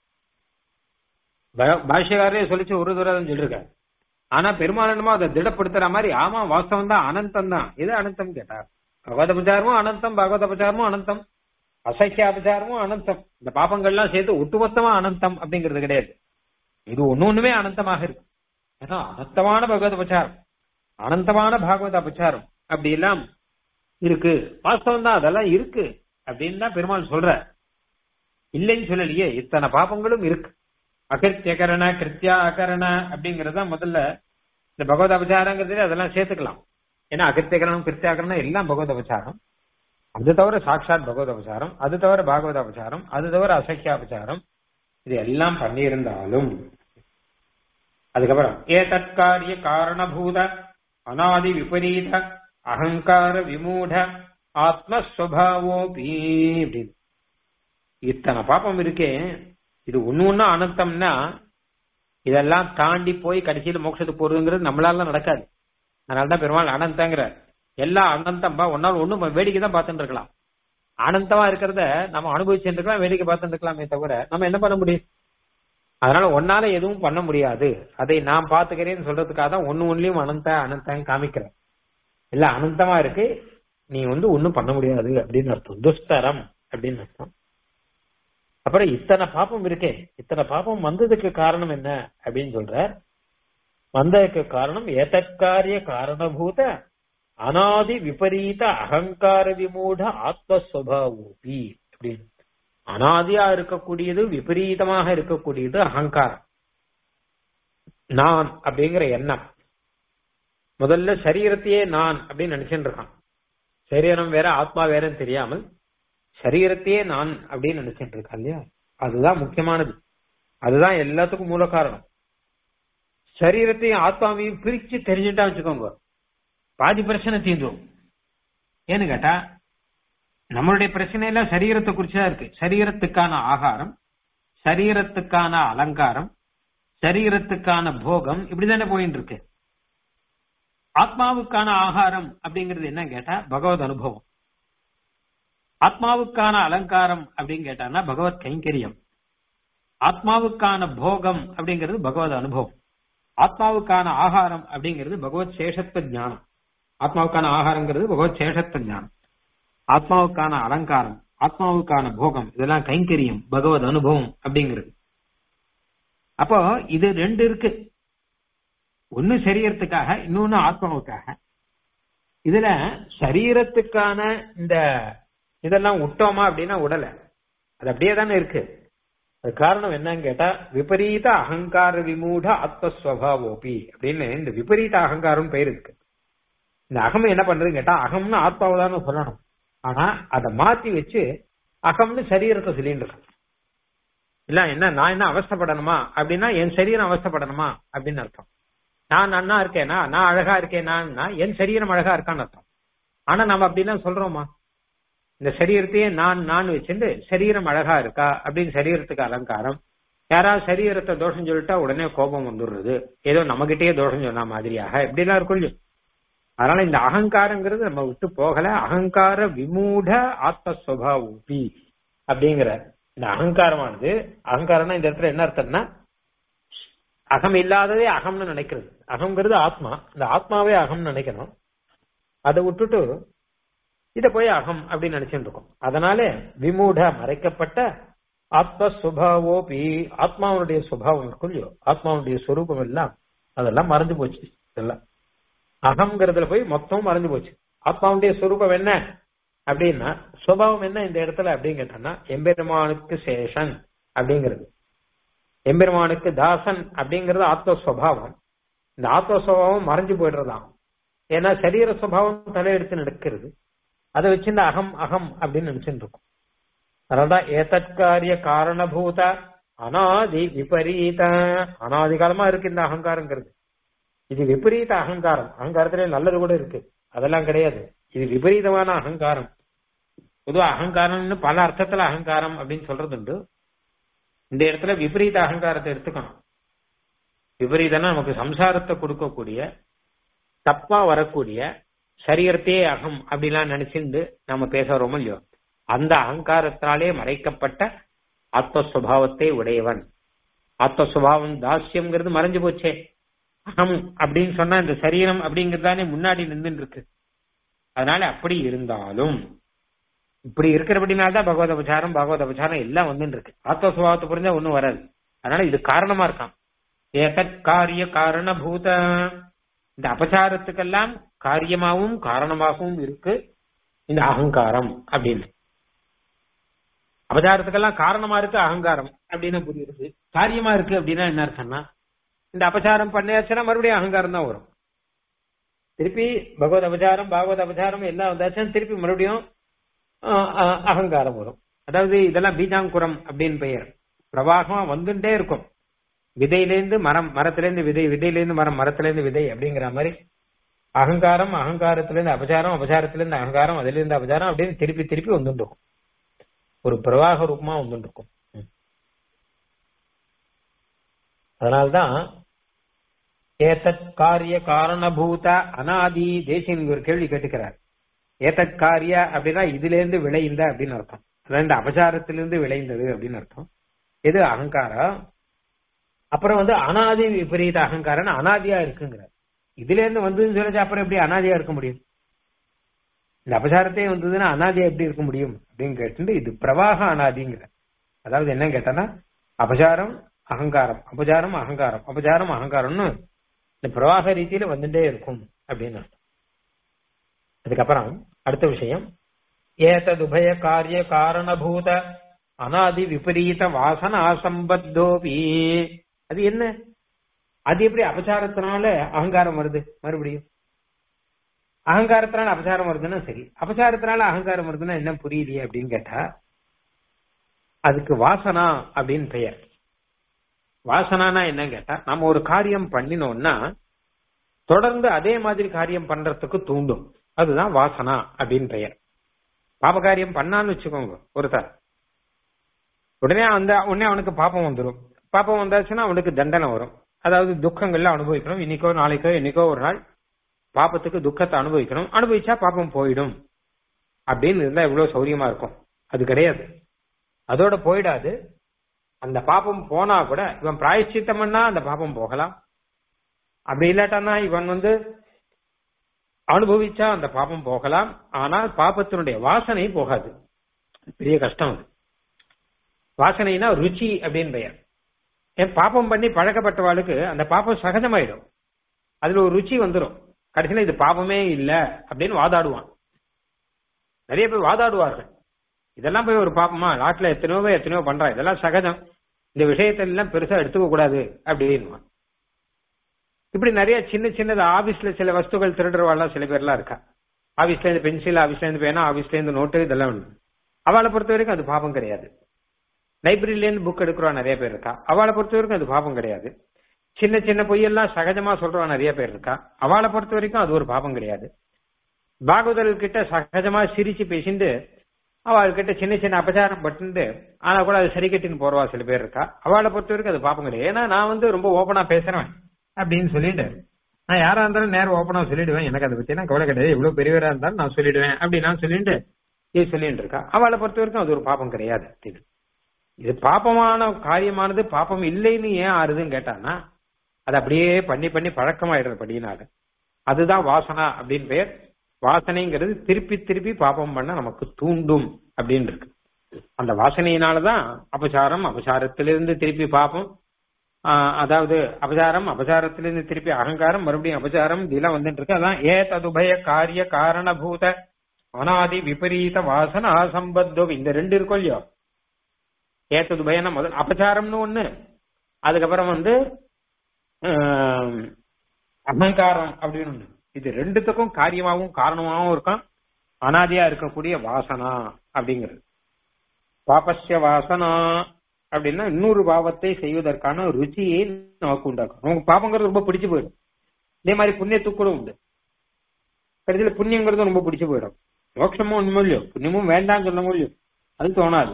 பாஷ்யக்காரரே சொல்லிச்சு ஒரு தடவை தான் சொல்லிருக்காரு ஆனா பெருமானமா அதை திடப்படுத்துற மாதிரி ஆமா வாஸ்தவம் தான் அனந்தம் தான் இது அனந்தம் கேட்டார் பகவத அபச்சாரமும் அனந்தம் பகவத அபச்சாரமும் அனந்தம் அசைக்கியாபச்சாரமும் அனந்தம் இந்த பாப்பங்கள்லாம் சேர்த்து ஒட்டுமொத்தமா அனந்தம் அப்படிங்கிறது கிடையாது இது ஒண்ணு ஒண்ணுமே அனந்தமாக இருக்கு ஏன்னா அனந்தமான பகவத அபச்சாரம் அனந்தமான பாகவத அபச்சாரம் அப்படி எல்லாம் இருக்கு வாஸ்தவம் தான் அதெல்லாம் இருக்கு அப்படின்னு தான் பெருமாள் சொல்ற இல்லைன்னு சொல்லலையே இத்தனை பாப்பங்களும் இருக்கு அகிருத்தியகரண கிருத்தியா அகரண அப்படிங்கறத முதல்ல இந்த பகவத அபச்சாரங்கிறதுல அதெல்லாம் சேர்த்துக்கலாம் ஏன்னா அகிருத்தியகரணம் கிருத்தியாகரணம் எல்லாம் பகவத அபச்சாரம் அது தவிர சாட்சாத் பகவத அபச்சாரம் அது தவிர பாகவத அபச்சாரம் அது தவிர அசக்கியாபச்சாரம் இது எல்லாம் பண்ணியிருந்தாலும் அதுக்கப்புறம் ஏதற்காரிய காரணபூத அனாதி விபரீத அகங்கார விமூட ஆத்மஸ்வபாவோபி அப்படின்னு இத்தனை பாப்பம் இருக்கே இது ஒண்ணு ஒண்ணு அனந்தம்னா இதெல்லாம் தாண்டி போய் கடைசியில மோட்சத்துக்கு போறதுங்கிறது நம்மளால நடக்காது அதனாலதான் பெருமாள் அனந்தங்கிற எல்லாம் அனந்தம்பா ஒன்னால் ஒண்ணும் வேடிக்கை தான் பார்த்துட்டு இருக்கலாம் அனந்தமா இருக்கிறத நம்ம அனுபவிச்சுட்டு இருக்கலாம் வேடிக்கை பார்த்துட்டு இருக்கலாமே தவிர நம்ம என்ன பண்ண முடியும் அதனால ஒன்னால எதுவும் பண்ண முடியாது அதை நான் பாத்துக்கிறேன்னு சொல்றதுக்காக தான் ஒன்னு ஒன்லயும் அனந்த அனந்தம் காமிக்கிறேன் இல்ல அனந்தமா இருக்கு நீ வந்து ஒண்ணும் பண்ண முடியாது அப்படின்னு அர்த்தம் துஸ்தரம் அப்படின்னு அர்த்தம் அப்புறம் இத்தனை பாப்பம் இருக்கே இத்தனை பாப்பம் வந்ததுக்கு காரணம் என்ன அப்படின்னு சொல்ற வந்ததுக்கு காரணம் ஏதற்காரிய காரணபூத அனாதி விபரீத அகங்கார விமூட ஆத்மஸ்வபாவோபி அப்படின்னு அனாதியா இருக்கக்கூடியது விபரீதமாக இருக்கக்கூடியது அகங்காரம் நான் அப்படிங்கிற எண்ணம் முதல்ல சரீரத்தையே நான் அப்படின்னு நினைச்சுட்டு இருக்கான் சரீரம் வேற ஆத்மா வேறன்னு தெரியாமல் சரீரத்தையே நான் அப்படின்னு நினைச்சிட்டு இருக்கான் இல்லையா அதுதான் முக்கியமானது அதுதான் எல்லாத்துக்கும் மூல காரணம் சரீரத்தையும் ஆத்மாவையும் பிரிச்சு தெரிஞ்சுட்டா வச்சுக்கோங்க பாதி பிரச்சனை தீந்துரும் ஏன்னு கேட்டா நம்மளுடைய பிரச்சனை எல்லாம் சரீரத்தை குறிச்சுதான் இருக்கு சரீரத்துக்கான ஆகாரம் சரீரத்துக்கான அலங்காரம் சரீரத்துக்கான போகம் இப்படிதானே போயிட்டு இருக்கு ஆத்மாவுக்கான ஆகாரம் அப்படிங்கிறது என்ன கேட்டா பகவத் அனுபவம் ஆத்மாவுக்கான அலங்காரம் அப்படின்னு கேட்டான்னா பகவத் கைங்கரியம் ஆத்மாவுக்கான போகம் அப்படிங்கிறது பகவத் அனுபவம் ஆத்மாவுக்கான ஆகாரம் அப்படிங்கிறது பகவத் சேஷத்துவ ஞானம் ஆத்மாவுக்கான ஆகாரங்கிறது பகவத் சேஷத்துவ ஞானம் ஆத்மாவுக்கான அலங்காரம் ஆத்மாவுக்கான போகம் இதெல்லாம் கைங்கரியம் பகவத் அனுபவம் அப்படிங்கிறது அப்போ இது ரெண்டு இருக்கு ஒன்னு சரீரத்துக்காக இன்னொன்னு ஆத்மாவுக்காக இதுல சரீரத்துக்கான இந்த இதெல்லாம் விட்டோமா அப்படின்னா உடல அது அப்படியே தானே இருக்கு அது காரணம் என்னன்னு கேட்டா விபரீத அகங்கார விமூட ஆத்மஸ்வபாவோபி அப்படின்னு இந்த விபரீத அகங்காரம் பெயர் இருக்கு இந்த அகம் என்ன பண்றதுன்னு கேட்டா அகம்னு ஆத்மாவை தானே சொல்லணும் ஆனா அதை மாத்தி வச்சு அகம்னு சரீரத்தை சொல்லிட்டு இருக்கு இல்ல என்ன நான் என்ன அவஸ்தப்படணுமா அப்படின்னா என் சரீரம் அவஸ்தப்படணுமா அப்படின்னு அர்த்தம் நான் நன்னா இருக்கேனா நான் அழகா இருக்கேனா என் சரீரம் அழகா இருக்கான்னு அர்த்தம் ஆனா நம்ம அப்படிலாம் சொல்றோமா இந்த சரீரத்தையே நான் நான் வச்சுட்டு சரீரம் அழகா இருக்கா அப்படின்னு சரீரத்துக்கு அலங்காரம் யாராவது சரீரத்தை தோஷம் சொல்லிட்டா உடனே கோபம் வந்துடுறது ஏதோ நம்மகிட்டயே தோஷம் சொன்ன மாதிரியாக இப்படிலாம் இருக்கும் அதனால இந்த அகங்காரங்கிறது நம்ம விட்டு போகல அகங்கார விமூட ஆத்மஸ்வபாவூபி அப்படிங்கிற இந்த அகங்காரமானது அகங்காரம்னா இந்த இடத்துல என்ன அர்த்தம்னா அகம் இல்லாததே அகம்னு நினைக்கிறது அகங்கிறது ஆத்மா இந்த ஆத்மாவே அகம்னு நினைக்கணும் அதை விட்டுட்டு இத போய் அகம் அப்படின்னு நினைச்சுட்டு இருக்கோம் அதனால விமூட மறைக்கப்பட்ட ஆத்ம சுபாவோபி ஆத்மாவுடைய சுபாவம் இருக்கும் இல்லையோ ஆத்மாவுடைய சொரூபம் எல்லாம் அதெல்லாம் மறைஞ்சு போச்சு இதெல்லாம் அகம்ங்கிறதுல போய் மொத்தம் மறைஞ்சு போச்சு ஆத்மாவுடைய சொரூபம் என்ன அப்படின்னா சுபாவம் என்ன இந்த இடத்துல அப்படின்னு கேட்டோம்னா எம்பெருமானுக்கு சேஷன் அப்படிங்கிறது எம்பெருமானுக்கு தாசன் அப்படிங்கிறது ஆத்ம சுவாவம் இந்த ஆத்ம சுபாவம் மறைஞ்சு போயிடுறதாம் ஏன்னா சரீர சுபாவம் தலையெடுத்து நடக்கிறது அதை வச்சு இந்த அகம் அகம் அப்படின்னு நினைச்சுட்டு இருக்கும் அதனால்தான் ஏதற்காரிய காரணபூத அனாதி விபரீத அனாதி காலமா இருக்கு இந்த அகங்காரங்கிறது இது விபரீத அகங்காரம் அகங்காரத்திலே நல்லது கூட இருக்கு அதெல்லாம் கிடையாது இது விபரீதமான அகங்காரம் பொதுவா அகங்காரம்னு பல அர்த்தத்துல அகங்காரம் அப்படின்னு சொல்றது உண்டு இந்த இடத்துல விபரீத அகங்காரத்தை எடுத்துக்கணும் விபரீதம்னா நமக்கு சம்சாரத்தை கொடுக்கக்கூடிய தப்பா வரக்கூடிய சரீரத்தையே அகம் அப்படிலாம் நினைச்சிருந்து நம்ம பேசுறோமோ இல்லையோ அந்த அகங்காரத்தினாலே மறைக்கப்பட்ட ஆத்மஸ்வபாவத்தை உடையவன் ஆத்மஸ்வபாவம் தாஸ்யம்ங்கிறது மறைஞ்சு போச்சே அகம் அப்படின்னு சொன்னா இந்த சரீரம் அப்படிங்கிறது தானே முன்னாடி நின்று இருக்கு அதனால அப்படி இருந்தாலும் இப்படி இருக்கிறபடினால்தான் பகவத உபச்சாரம் பகவத உபச்சாரம் எல்லாம் வந்துட்டு இருக்கு ஆத்மஸ்வபாவத்தை புரிஞ்சா ஒண்ணும் வராது அதனால இது காரணமா இருக்கான் ஏதத் காரிய காரணபூத இந்த அபச்சாரத்துக்கெல்லாம் காரியமாகவும் காரணமாகவும் இருக்கு இந்த அகங்காரம் அப்படின்னு அபச்சாரத்துக்கெல்லாம் காரணமா இருக்கு அகங்காரம் அப்படின்னு புரியுது காரியமா இருக்கு அப்படின்னா என்ன அர்த்தம்னா இந்த அபச்சாரம் பண்ணியாச்சுன்னா மறுபடியும் அகங்காரம் தான் வரும் திருப்பி பகவத் அபச்சாரம் பாகவத் அபச்சாரம் எல்லாம் வந்தாச்சுன்னா திருப்பி மறுபடியும் ஆஹ், ஆஹ், அகங்காரம் வரும் அதாவது இதெல்லாம் பீஜாங்குரம் அப்படின்னு பெயர் பிரவாகமா வந்துட்டே இருக்கும் விதையிலேருந்து மரம் மரத்திலேருந்து விதை விதையிலேருந்து மரம் மரத்திலேருந்து விதை அப்படிங்கிற மாதிரி அகங்காரம் அகங்காரத்திலேருந்து அபச்சாரம் அபச்சாரத்திலேருந்து அகங்காரம் அதிலிருந்து அபச்சாரம் அப்படின்னு திருப்பி திருப்பி வந்துட்டு இருக்கும் ஒரு பிரவாக ரூபமா வந்துட்டு இருக்கும் ம். அதனால்தான் ஏதத் காரிய காரணபூத அனாதி தேசியன் ஒரு கேள்வி கேட்டுக்கிறார் ஏதத் காரிய அப்படின்னா இதுல இருந்து விளைந்த அப்படின்னு அர்த்தம் அதாவது இந்த அபச்சாரத்திலிருந்து விளைந்தது அப்படின்னு அர்த்தம் எது அகங்காரம் அப்புறம் வந்து அனாதி விபரீத அகங்காரம் அனாதியா இருக்குங்கிறார் இதுல இருந்து வந்ததுன்னு சொல்லிச்சு அப்புறம் எப்படி அனாதியா இருக்க முடியும் இந்த அபசாரத்தே வந்ததுன்னா அனாதியா எப்படி இருக்க முடியும் அப்படின்னு கேட்டு இது பிரவாக அனாதிங்கிற அதாவது என்ன கேட்டனா அபசாரம் அகங்காரம் அபசாரம் அகங்காரம் அபசாரம் அகங்காரம்னு இந்த பிரவாக ரீதியில வந்துட்டே இருக்கும் அப்படின்னு அர்த்தம் அதுக்கப்புறம் அடுத்த விஷயம் ஏததுபய காரிய காரணபூத அனாதி விபரீத வாசனா சம்பத்தோபி அது என்ன அது எப்படி அபசாரத்தினால அகங்காரம் வருது மறுபடியும் அகங்காரத்தினால அபசாரம் வருதுன்னா சரி அபசாரத்தினால அகங்காரம் வருதுன்னா என்ன புரியலையே அப்படின்னு கேட்டா அதுக்கு வாசனா அப்படின்னு பெயர் வாசனானா என்ன கேட்டா நம்ம ஒரு காரியம் பண்ணினோம்னா தொடர்ந்து அதே மாதிரி காரியம் பண்றதுக்கு தூண்டும் அதுதான் வாசனா அப்படின்னு பெயர் பாப காரியம் பண்ணான்னு வச்சுக்கோங்க ஒருத்தர் உடனே அந்த உடனே அவனுக்கு பாப்பம் வந்துடும் பாப்பம் வந்தாச்சுன்னா அவனுக்கு தண்டனை வரும் அதாவது துக்கங்கள்ல அனுபவிக்கணும் இன்னைக்கோ நாளைக்கோ என்னைக்கோ ஒரு நாள் பாப்பத்துக்கு துக்கத்தை அனுபவிக்கணும் அனுபவிச்சா பாப்பம் போயிடும் அப்படின்னு இருந்தா எவ்வளவு சௌரியமா இருக்கும் அது கிடையாது அதோட போயிடாது அந்த பாப்பம் போனா கூட இவன் பிராயச்சித்தம் பண்ணா அந்த பாப்பம் போகலாம் அப்படி இல்லாட்டானா இவன் வந்து அனுபவிச்சா அந்த பாப்பம் போகலாம் ஆனால் பாப்பத்தினுடைய வாசனை போகாது பெரிய கஷ்டம் அது வாசனைனா ருச்சி அப்படின்னு பெயர் ஏன் பாப்பம் பண்ணி பழக்கப்பட்டவாளுக்கு அந்த பாப்பம் சகஜமாயிடும் அதுல ஒரு ருச்சி வந்துடும் கடைசியில இது பாப்பமே இல்ல அப்படின்னு வாதாடுவான் நிறைய பேர் வாதாடுவார்கள் இதெல்லாம் போய் ஒரு பாப்பமா நாட்டுல எத்தனையோ பேர் எத்தனையோ பண்றா இதெல்லாம் சகஜம் இந்த விஷயத்தை எல்லாம் பெருசா எடுத்துக்க கூடாது அப்படின்னு இப்படி நிறைய சின்ன சின்னது ஆபீஸ்ல சில வஸ்துகள் திருடுறவாள்லாம் சில பேர்லாம் இருக்கா ஆபீஸ்ல இருந்து பென்சில் ஆபீஸ்ல இருந்து பேனா ஆபீஸ்ல இருந்து நோட்டு இதெல்லாம் உண்டு அவளை பொறுத்த வரைக்கும் அது பாபம் கிடையாது லைப்ரரியில இருந்து புக் எடுக்கிறவா நிறைய பேர் இருக்கா அவளை பொறுத்த வரைக்கும் அது பாபம் கிடையாது சின்ன சின்ன பொய்யெல்லாம் சகஜமா சொல்றவா நிறைய பேர் இருக்கா அவளை பொறுத்த வரைக்கும் அது ஒரு பாபம் கிடையாது பாகவதர்கள் கிட்ட சகஜமா சிரிச்சு பேசிட்டு அவள்கிட்ட சின்ன சின்ன அபச்சாரம் பட்டுண்டு ஆனா கூட அது சரி கட்டின்னு போறவா சில பேர் இருக்கா அவளை பொறுத்த வரைக்கும் அது பாப்பம் கிடையாது ஏன்னா நான் வந்து ரொம்ப ஓப்பனா பேசுறேன் அப்படின்னு சொல்லிட்டு நான் யாரா இருந்தாலும் நேரம் ஓப்பனா சொல்லிடுவேன் எனக்கு அதை பத்தி கவலை கிடையாது எவ்வளவு பெரியவரா இருந்தாலும் நான் சொல்லிடுவேன் அப்படி நான் சொல்லிட்டு இது சொல்லிட்டு இருக்கா அவளை பொறுத்த வரைக்கும் அது ஒரு பாப்பம் கிடையாது இது இது பாப்பமான காரியமானது பாப்பம் இல்லைன்னு ஏன் ஆறுதுன்னு கேட்டானா அது அப்படியே பண்ணி பண்ணி பழக்கமாயிடுறது படியினால அதுதான் வாசனா அப்படின்னு பெயர் வாசனைங்கிறது திருப்பி திருப்பி பாப்பம் பண்ண நமக்கு தூண்டும் அப்படின்னு இருக்கு அந்த வாசனையினாலதான் அபசாரம் அபசாரத்திலிருந்து திருப்பி பாப்பம் ஆஹ் அதாவது அபசாரம் அபசாரத்திலிருந்து திருப்பி அகங்காரம் மறுபடியும் அபசாரம் இதெல்லாம் வந்துட்டு இருக்கு அதான் ஏ ததுபய காரிய காரணபூத அனாதி விபரீத வாசனா சம்பத்தோ இந்த ரெண்டு இருக்கும் இல்லையோ ஏத்தது பயணம் முதல் அபச்சாரம்னு ஒண்ணு அதுக்கப்புறம் வந்து ஆம், அகங்காரம் அப்படின்னு ஒண்ணு இது ரெண்டுத்துக்கும் காரியமாவும் காரணமாவும் இருக்கான் அனாதியா இருக்கக்கூடிய வாசனா அப்படிங்கிறது பாபஸ்ய வாசனா அப்படின்னா இன்னொரு பாவத்தை செய்வதற்கான ருச்சியை நமக்கு உண்டாக்கும் நமக்கு பாபங்கிறது ரொம்ப பிடிச்சு போயிடும் இதே மாதிரி புண்ணியத்துக்கு கூட உண்டு கடைசியில் புண்ணியங்கிறது ரொம்ப பிடிச்சு போயிடும் மோட்சமும் ஒண்ணுமோ இல்லையோ புண்ணியமும் வேண்டாம்னு சொல்ல முடியும் அது தோணாது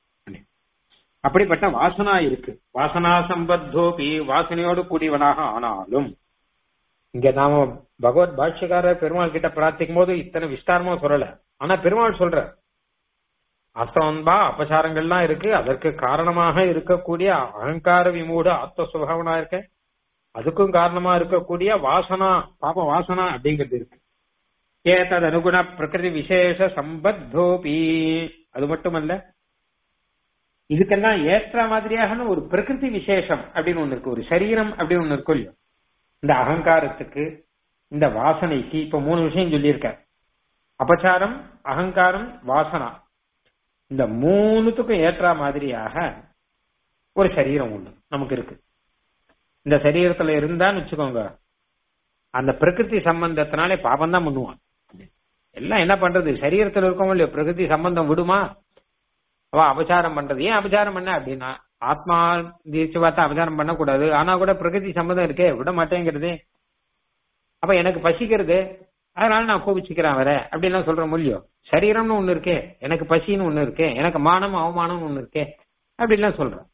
அப்படிப்பட்ட வாசனா இருக்கு வாசனா சம்பத்தோபி வாசனையோடு கூடியவனாக ஆனாலும் இங்க நாம பகவத் பாஷ்யக்காரர் பெருமாள் கிட்ட பிரார்த்திக்கும் போது இத்தனை விஸ்தாரமா சொல்லல ஆனா பெருமாள் சொல்ற அஸ்தவன்பா அபசாரங்கள்லாம் இருக்கு அதற்கு காரணமாக இருக்கக்கூடிய அகங்கார விமூட ஆத்ம சுபாவனா இருக்க அதுக்கும் காரணமா இருக்கக்கூடிய வாசனா பாப வாசனா அப்படிங்கிறது இருக்கு ஏதது அனுகுண பிரகிருதி விசேஷ சம்பத்தோபி அது மட்டுமல்ல இதுக்கெல்லாம் ஏற்ற மாதிரியான ஒரு பிரகிருதி விசேஷம் அப்படின்னு ஒண்ணு இருக்கு ஒரு சரீரம் அப்படின்னு ஒண்ணு இருக்கும் இல்லையோ இந்த அகங்காரத்துக்கு இந்த வாசனைக்கு இப்ப மூணு விஷயம் சொல்லியிருக்க அபச்சாரம் அகங்காரம் வாசனா இந்த மூணுத்துக்கும் ஏற்ற மாதிரியாக ஒரு சரீரம் உண்டு நமக்கு இருக்கு இந்த சரீரத்துல இருந்தான்னு வச்சுக்கோங்க அந்த பிரகிருதி சம்பந்தத்தினாலே பாபம் தான் பண்ணுவான் எல்லாம் என்ன பண்றது சரீரத்துல இருக்கவங்க இல்லையோ பிரகிருதி சம்பந்தம் விடுமா அவ அபச்சாரம் பண்றது ஏன் அபச்சாரம் பண்ண அப்படின்னா ஆத்மா தீர்ச்சி பார்த்தா அபச்சாரம் பண்ணக்கூடாது ஆனா கூட பிரகிருதி சம்பந்தம் இருக்கே விட மாட்டேங்கிறது அப்ப எனக்கு பசிக்கிறது அதனால நான் கோபிச்சுக்கிறேன் வர அப்படின்லாம் சொல்ற முடியும் சரீரம்னு ஒண்ணு இருக்கே எனக்கு பசின்னு ஒண்ணு இருக்கே எனக்கு மானம் அவமானம் ஒண்ணு இருக்கே அப்படின்லாம் சொல்றேன்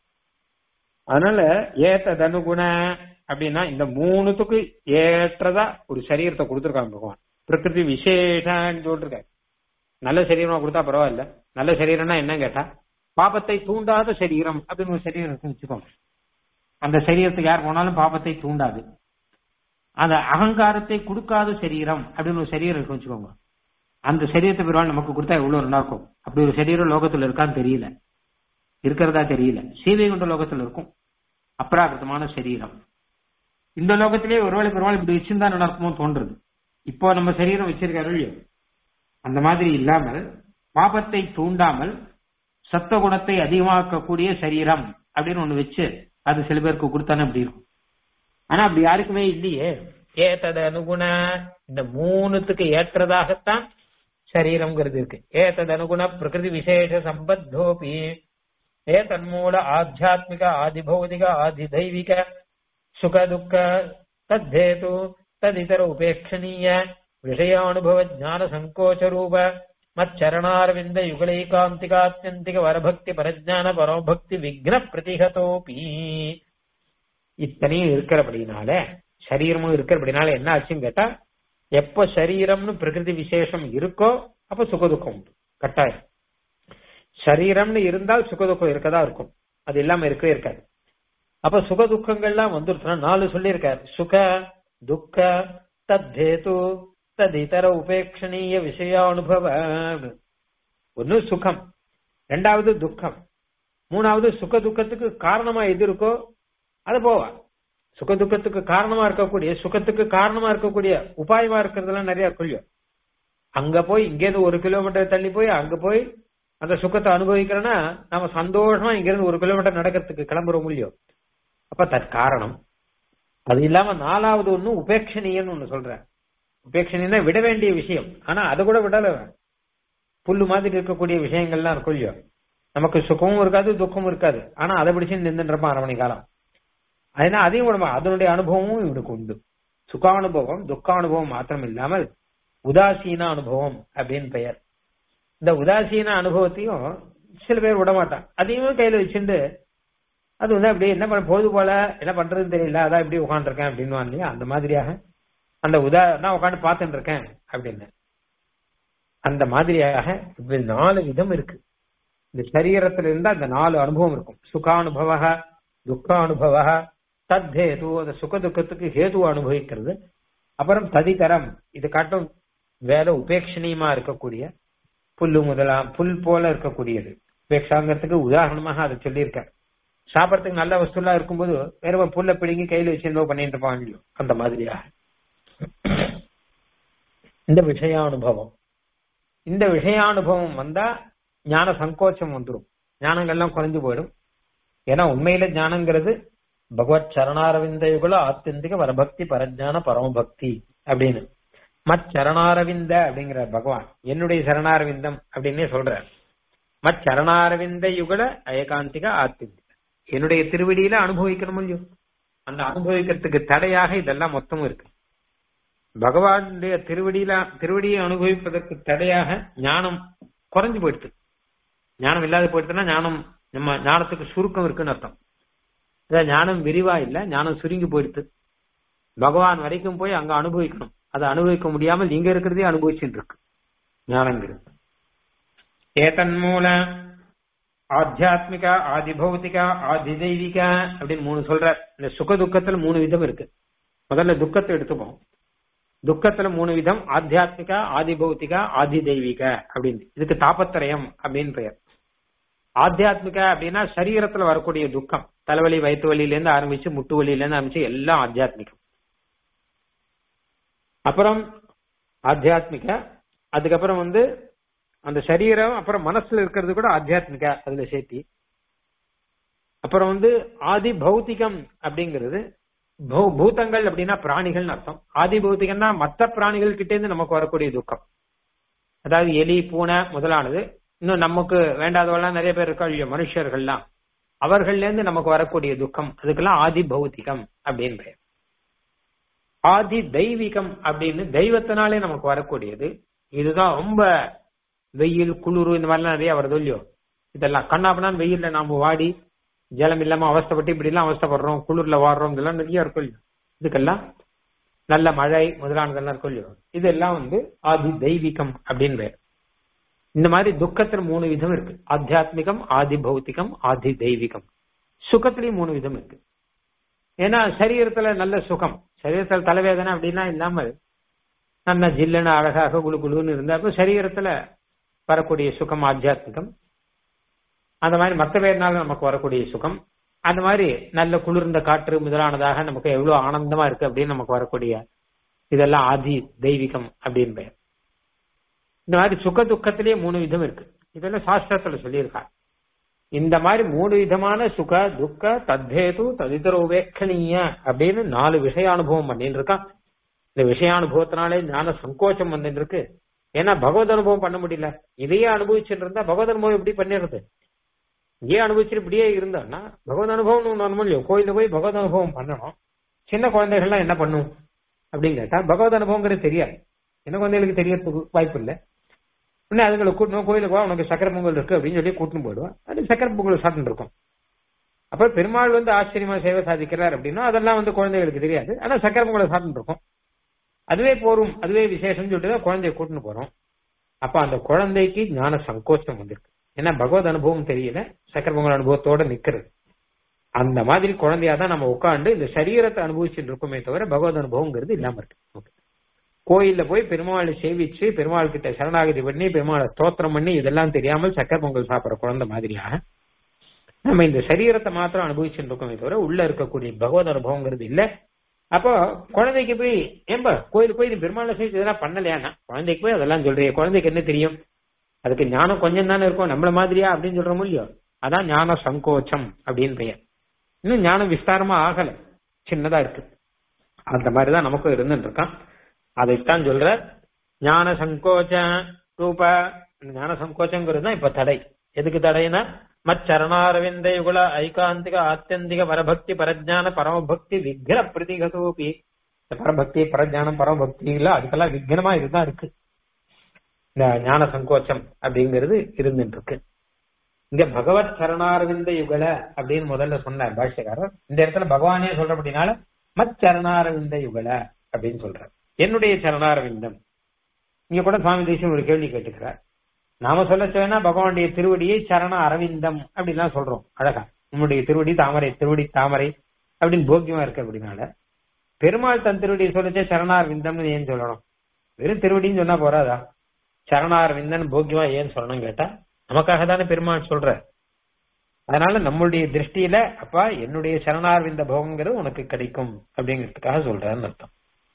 அதனால ஏத்த தனுகுண அப்படின்னா இந்த மூணுத்துக்கு ஏற்றதா ஒரு சரீரத்தை கொடுத்துருக்காங்க பகவான் பிரகிருதி விசேஷன்னு சொல்லிருக்காரு நல்ல சரீரமா கொடுத்தா பரவாயில்ல நல்ல சரீரம்னா என்ன கேட்டா பாபத்தை தூண்டாத சரீரம் அப்படின்னு ஒரு சரீரம் இருக்குன்னு வச்சுக்கோங்க அந்த சரீரத்துக்கு யார் போனாலும் பாபத்தை தூண்டாது அந்த அகங்காரத்தை கொடுக்காத சரீரம் அப்படின்னு ஒரு சரீரம் இருக்கு வச்சுக்கோங்க அந்த சரீரத்தை பெருவாள் நமக்கு கொடுத்தா எவ்வளவு நல்லா இருக்கும் அப்படி ஒரு சரீரம் லோகத்துல இருக்கான்னு தெரியல இருக்கிறதா தெரியல சீதை கொண்ட லோகத்துல இருக்கும் அப்ராகிருத்தமான சரீரம் இந்த லோகத்திலேயே ஒருவேளை பெருமாள் இப்படி வச்சிருந்தா நல்லா இருக்குமோ தோன்றுறது இப்போ நம்ம சரீரம் வச்சிருக்காரு இல்லையோ அந்த மாதிரி இல்லாமல் பாபத்தை தூண்டாமல் சத்த குணத்தை அதிகமாக்கக்கூடிய சரீரம் அப்படின்னு ஒண்ணு வச்சு அது சில பேருக்கு கொடுத்தானே அப்படி இருக்கும் ஆனா அப்படி யாருக்குமே இல்லையே ஏத்தது அனுகுண இந்த மூணுத்துக்கு ஏற்றதாகத்தான் சரீரம்ங்கிறது இருக்கு ஏத்தது அனுகுண பிரகிருதி விசேஷ சம்பத்தோபி ஏ தன்மூல ஆத்தியாத்மிக ஆதிபௌதிக ஆதிதைவிக சுக துக்க தத்தேது ததிதர உபேட்சணீய விஷயானுபவ ஞான சங்கோச்ச ரூப மச்சரணாரவிந்த யுகலைகாந்திகாத்தியந்திக வரபக்தி பரஜான பரோபக்தி விக்ன பிரதிகதோபி இத்தனையும் இருக்கிறபடினால சரீரமும் இருக்கிறபடினால என்ன ஆச்சுன்னு கேட்டா எப்ப சரீரம்னு பிரகிருதி விசேஷம் இருக்கோ அப்ப சுகதுக்கம் உண்டு கட்டாயம் சரீரம்னு இருந்தால் சுகதுக்கம் இருக்கதா இருக்கும் அது இல்லாம இருக்கவே இருக்காது அப்ப சுக துக்கங்கள்லாம் வந்துருச்சுன்னா நாலு சொல்லியிருக்காரு சுக துக்க தத்தேது ததிதர உபேட்சணீய விஷயானுபவ ஒன்னு சுகம் ரெண்டாவது துக்கம் மூணாவது சுக துக்கத்துக்கு காரணமா எது இருக்கோ அது போவா சுக துக்கத்துக்கு காரணமா இருக்கக்கூடிய சுகத்துக்கு காரணமா இருக்கக்கூடிய உபாயமா இருக்கிறதெல்லாம் நிறைய கொள்ளும் அங்க போய் இங்கேருந்து ஒரு கிலோமீட்டர் தள்ளி போய் அங்க போய் அந்த சுகத்தை அனுபவிக்கிறோன்னா நம்ம சந்தோஷமா இங்க இருந்து ஒரு கிலோமீட்டர் நடக்கிறதுக்கு கிளம்புற முடியும் அப்ப தற்காரணம் அது இல்லாம நாலாவது ஒண்ணு உபேட்சணீயன்னு ஒண்ணு சொல்றேன் உபேட்சணின்னா விட வேண்டிய விஷயம் ஆனா அதை கூட விடல புல்லு மாதிரி இருக்கக்கூடிய விஷயங்கள்லாம் இருக்கும் இல்லையோ நமக்கு சுகமும் இருக்காது துக்கமும் இருக்காது ஆனா அதை பிடிச்சு நின்றுன்றப்பான் அரை மணி காலம் அதனால அதையும் விடமா அதனுடைய அனுபவமும் இவனுக்கு உண்டு சுகானுபவம் துக்கானுபவம் மாத்திரம் இல்லாமல் உதாசீன அனுபவம் அப்படின்னு பெயர் இந்த உதாசீன அனுபவத்தையும் சில பேர் விட மாட்டான் அதையும் கையில வச்சுட்டு அது வந்து அப்படியே என்ன பண்ண போது போல என்ன பண்றதுன்னு தெரியல அதான் இப்படி உட்காந்துருக்கேன் அப்படின்னு இல்லையா அந்த மாதிரியாக அந்த உதா நான் உட்காந்து பார்த்துட்டு இருக்கேன் அப்படின்னு அந்த மாதிரியாக இப்படி நாலு விதம் இருக்கு இந்த சரீரத்துல இருந்தா அந்த நாலு அனுபவம் இருக்கும் சுகானுபவ துக்கானுபவ தத்தேது அந்த சுக துக்கத்துக்கு ஹேது அனுபவிக்கிறது அப்புறம் ததிதரம் இது காட்டும் வேலை உபேட்சணீயமா இருக்கக்கூடிய புல்லு முதலாம் புல் போல இருக்கக்கூடியது உபேட்சாங்கிறதுக்கு உதாரணமாக அதை சொல்லியிருக்கேன் சாப்பிடறதுக்கு நல்ல வஸ்துலாம் இருக்கும்போது வேற புல்ல பிடிங்கி கையில வச்சு பண்ணிட்டு இருப்பாங்க அந்த மாதிரியாக இந்த விஷயானுபவம் இந்த விஷயானுபவம் வந்தா ஞான சங்கோச்சம் வந்துடும் ஞானங்கள்லாம் குறைஞ்சு போயிடும் ஏன்னா உண்மையில ஞானங்கிறது பகவத் சரணாரவிந்த யுகல ஆத்தியந்திக வரபக்தி பரஜான பரமபக்தி அப்படின்னு மத் சரணாரவிந்த அப்படிங்கிற பகவான் என்னுடைய சரணாரவிந்தம் அப்படின்னே சொல்றார் மத் சரணாரவிந்த யுகல ஏகாந்திக ஆத்தியந்திக என்னுடைய திருவடியில அனுபவிக்கணும் இல்லையோ அந்த அனுபவிக்கிறதுக்கு தடையாக இதெல்லாம் மொத்தமும் இருக்கு பகவானுடைய திருவடியில திருவடியை அனுபவிப்பதற்கு தடையாக ஞானம் குறைஞ்சு போயிடுது ஞானம் இல்லாத போயிடுதுன்னா ஞானம் நம்ம ஞானத்துக்கு சுருக்கம் இருக்குன்னு அர்த்தம் அதாவது ஞானம் விரிவா இல்ல ஞானம் சுருங்கி போயிடுது பகவான் வரைக்கும் போய் அங்க அனுபவிக்கணும் அதை அனுபவிக்க முடியாமல் இங்க இருக்கிறதே அனுபவிச்சுட்டு இருக்கு ஞானங்கிறது ஏதன்மூல ஆத்தியாத்மிக ஆதிபௌதிக ஆதிதெய்வீக அப்படின்னு மூணு சொல்ற இந்த சுக துக்கத்துல மூணு விதம் இருக்கு முதல்ல துக்கத்தை எடுத்துப்போம் துக்கத்துல மூணு விதம் ஆத்தியாத்மிக ஆதிபௌத்திக ஆதி தெய்வீக அப்படின்னு இதுக்கு தாபத்திரயம் அப்படின்னு பெயர் ஆத்தியாத்மிக அப்படின்னா சரீரத்துல வரக்கூடிய துக்கம் தலைவலி வயிற்று வலியில இருந்து ஆரம்பிச்சு முட்டு வலியில இருந்து ஆரம்பிச்சு எல்லாம் ஆத்தியாத்மிகம் அப்புறம் ஆத்தியாத்மிக அதுக்கப்புறம் வந்து அந்த சரீரம் அப்புறம் மனசுல இருக்கிறது கூட ஆத்தியாத்மிக அதுல சேர்த்தி அப்புறம் வந்து ஆதி பௌத்திகம் அப்படிங்கிறது பௌ- பூதங்கள் அப்படின்னா பிராணிகள்னு அர்த்தம் ஆதி பௌத்திகம்னா மற்ற பிராணிகள் கிட்ட இருந்து நமக்கு வரக்கூடிய துக்கம் அதாவது எலி பூனை முதலானது இன்னும் நமக்கு வேண்டாதவெல்லாம் நிறைய பேர் இருக்கா இல்லையோ மனுஷர்கள்லாம் அவர்கள்ல இருந்து நமக்கு வரக்கூடிய துக்கம் அதுக்கெல்லாம் ஆதி பௌத்திகம் அப்படின்னு பெயர் ஆதி தெய்வீகம் அப்படின்னு தெய்வத்தினாலே நமக்கு வரக்கூடியது இதுதான் ரொம்ப வெயில் குளிர் இந்த மாதிரிலாம் நிறைய வருது இல்லையோ இதெல்லாம் கண்ணாப்பண்ணான்னு வெயில்ல நாம வாடி ஜலம் இல்லாம அவஸ்தைப்பட்டு இப்படி எல்லாம் அவஸ்தைப்படுறோம் குளிர்ல வாடுறோம் இதெல்லாம் நிறைய இருக்கும் இல்லையோ இதுக்கெல்லாம் நல்ல மழை முதலானதெல்லாம் இருக்கும் இல்லையோ இதெல்லாம் வந்து ஆதி தெய்வீகம் அப்படின்னு பேர் இந்த மாதிரி துக்கத்துல மூணு விதம் இருக்கு ஆத்தியாத்மிகம் ஆதி பௌத்திகம் ஆதி தெய்வீகம் சுகத்திலயும் மூணு விதம் இருக்கு ஏன்னா சரீரத்துல நல்ல சுகம் சரீரத்துல தலைவேதனை அப்படின்னா இல்லாமல் நல்ல ஜில்லுன்னு அழகாக குளு குளுன்னு இருந்தா சரீரத்துல வரக்கூடிய சுகம் ஆத்தியாத்மிகம் அந்த மாதிரி மற்ற பேர்னால நமக்கு வரக்கூடிய சுகம் அந்த மாதிரி நல்ல குளிர்ந்த காற்று முதலானதாக நமக்கு எவ்வளவு ஆனந்தமா இருக்கு அப்படின்னு நமக்கு வரக்கூடிய இதெல்லாம் ஆதி தெய்வீகம் அப்படின்னு பெயர் இந்த மாதிரி சுக துக்கத்திலேயே மூணு விதம் இருக்கு இதெல்லாம் சாஸ்திரத்துல சொல்லியிருக்காங்க இந்த மாதிரி மூணு விதமான சுக துக்க தத்தேது ததிதர உபேட்சணீய அப்படின்னு நாலு விஷய அனுபவம் பண்ணிட்டு இருக்கான் இந்த விஷயானுபவத்தினாலே ஞான சங்கோச்சம் வந்துட்டு இருக்கு ஏன்னா பகவத் அனுபவம் பண்ண முடியல இதையே அனுபவிச்சுட்டு இருந்தா பகவத் அனுபவம் எப்படி பண்ணிடுறது இங்கேயே அனுபவிச்சுட்டு இப்படியே இருந்தோம்னா பகவத் அனுபவம் ஒண்ணு வரணும் இல்லையோ கோயில போய் பகவத் அனுபவம் பண்ணணும் சின்ன குழந்தைகள்லாம் என்ன பண்ணும் அப்படின்னு கேட்டா பகவத் அனுபவங்கிறது தெரியாது சின்ன குழந்தைகளுக்கு தெரியறதுக்கு வாய்ப்பு இல்லை உடனே அதுங்களை கூட்டணும் கோயிலுக்கு வா உனக்கு சக்கரை பொங்கல் இருக்கு அப்படின்னு சொல்லி கூட்டின்னு போயிடுவா அது சக்கரை பொங்கல் சாப்பிட்டு இருக்கும் அப்ப பெருமாள் வந்து ஆச்சரியமா சேவை சாதிக்கிறார் அப்படின்னா அதெல்லாம் வந்து குழந்தைகளுக்கு தெரியாது ஆனா சக்கரை பொங்கலை சாப்பிட்டு இருக்கும் அதுவே போரும் அதுவே விசேஷம் சொல்லிட்டு தான் குழந்தைய கூட்டின்னு போறோம் அப்ப அந்த குழந்தைக்கு ஞான சங்கோச்சம் வந்திருக்கு ஏன்னா பகவத் அனுபவம் தெரியல சக்கர பொங்கல் அனுபவத்தோட நிக்கிறது அந்த மாதிரி குழந்தையா தான் நம்ம உட்காந்து இந்த சரீரத்தை அனுபவிச்சுட்டு இருக்கோமே தவிர பகவத் அனுபவங்கிறது இல்லாம இருக்கு Okay. கோயில்ல போய் பெருமாளை சேவிச்சு பெருமாள் கிட்ட சரணாகதி பண்ணி பெருமாளை ஸ்தோத்திரம் பண்ணி இதெல்லாம் தெரியாமல் சக்கர பொங்கல் சாப்பிடுற குழந்தை மாதிரியாக நம்ம இந்த சரீரத்தை மாத்திரம் அனுபவிச்சுட்டு இருக்கோமே தவிர உள்ள இருக்கக்கூடிய பகவத் அனுபவங்கிறது இல்ல அப்போ குழந்தைக்கு போய் ஏம்பா கோயிலுக்கு போய் நீ பெருமாளை சேவிச்சு இதெல்லாம் பண்ணலையானா குழந்தைக்கு போய் அதெல்லாம் சொல்றிய குழந்தைக்கு என்ன தெரியும் அதுக்கு ஞானம் கொஞ்சம் தானே இருக்கும் நம்மள மாதிரியா அப்படின்னு சொல்றோம் இல்லையோ அதான் ஞான சங்கோச்சம் அப்படின்னு பெயர் இன்னும் ஞானம் விஸ்தாரமா ஆகல சின்னதா இருக்கு அந்த மாதிரிதான் நமக்கும் இருந்துட்டு இருக்கான் அதைத்தான் சொல்ற ஞான சங்கோச்ச ரூப இந்த ஞான சங்கோச்சங்கிறது தான் இப்ப தடை எதுக்கு தடைனா மச்சரணாரவிந்த யுகுல ஐகாந்திக ஆத்தியந்திக பரபக்தி பரஜான பரமபக்தி விக்ன பிரதிகதோபி இந்த பரபக்தி பரஜானம் பரமபக்திகள அதுக்கெல்லாம் விக்னமா இதுதான் இருக்கு இந்த ஞான சங்கோச்சம் அப்படிங்கிறது இருந்துட்டு இருக்கு இங்க பகவத் சரணாரவிந்த யுகல அப்படின்னு முதல்ல சொன்னார் பாஷ்யக்காரர் இந்த இடத்துல பகவானே சொல்றபடினால மச்சரணாரவிந்த யுகல அப்படின்னு சொல்றார் என்னுடைய சரணாரவிந்தம் இங்க கூட சுவாமி தேசியம் ஒரு கேள்வி கேட்டுக்கிறார் நாம சொல்ல சொன்னா பகவானுடைய திருவடியை சரண அரவிந்தம் அப்படின்லாம் சொல்றோம் அழகா உன்னுடைய திருவடி தாமரை திருவடி தாமரை அப்படின்னு போக்கியமா இருக்கு அப்படின்னால பெருமாள் தன் திருவடியை சொல்லிச்சே சரணாரவிந்தம்னு ஏன் சொல்லணும் வெறும் திருவடின்னு சொன்னா போறாதா சரணாரவிந்தன் போக்கியமா ஏன் சொல்லணும் கேட்டா நமக்காக தானே பெருமாள் சொல்ற அதனால நம்மளுடைய திருஷ்டியில அப்பா என்னுடைய சரணார்விந்த போகங்கிறது உனக்கு கிடைக்கும் அப்படிங்கிறதுக்காக சொல்றேன்னு அர்த்தம்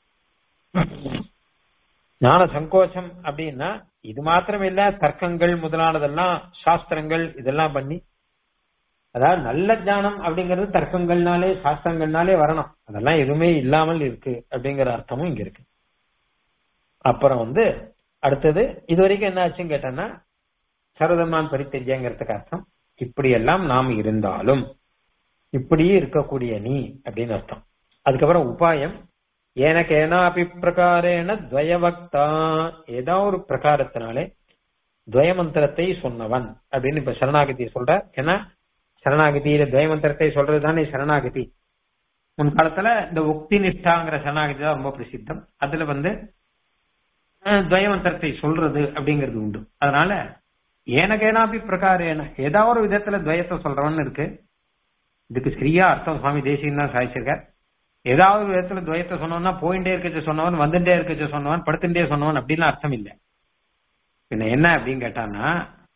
ஞான சங்கோச்சம் அப்படின்னா இது மாத்திரம் இல்ல தர்க்கங்கள் முதலானதெல்லாம் சாஸ்திரங்கள் இதெல்லாம் பண்ணி அதாவது நல்ல ஞானம் அப்படிங்கிறது தர்க்கங்கள்னாலே சாஸ்திரங்கள்னாலே வரணும் அதெல்லாம் எதுவுமே இல்லாமல் இருக்கு அப்படிங்கிற அர்த்தமும் இங்க இருக்கு அப்புறம் வந்து அடுத்தது இது வரைக்கும் என்ன ஆச்சுன்னு கேட்டோம்னா சர்வதர்மான் பரித்தெரியாங்கிறதுக்கு அர்த்தம் இப்படி எல்லாம் நாம் இருந்தாலும் இப்படியே இருக்கக்கூடிய நீ அப்படின்னு அர்த்தம் அதுக்கப்புறம் உபாயம் எனக்கு ஏனாபி பிரகாரேன துவயவக்தா ஏதோ ஒரு பிரகாரத்தினாலே துவயமந்திரத்தை சொன்னவன் அப்படின்னு இப்ப சரணாகதி சொல்ற ஏன்னா சரணாகதியில துவயமந்திரத்தை சொல்றது தானே சரணாகதி முன்காலத்துல இந்த உக்தி நிஷ்டாங்கிற சரணாகதி தான் ரொம்ப பிரசித்தம் அதுல வந்து அஹ், துவயமந்திரத்தை சொல்றது அப்படிங்கிறது உண்டு அதனால ஏனகேனாபி பிரகாரேன ஏதாவது ஒரு விதத்துல துவயத்தை சொல்றவன் இருக்கு இதுக்கு சரியா அர்த்தம் சுவாமி தேசியம் தான் சாதிச்சிருக்கார் ஏதாவது ஒரு விதத்துல துவயத்தை சொன்னவன்னா போயிட்டே இருக்கச்ச சொன்னவன் வந்துட்டே இருக்கச்ச சொன்னவன் படுத்துட்டே சொன்னவன் அப்படின்லாம் அர்த்தம் இல்லை பின்ன என்ன அப்படின்னு கேட்டான்னா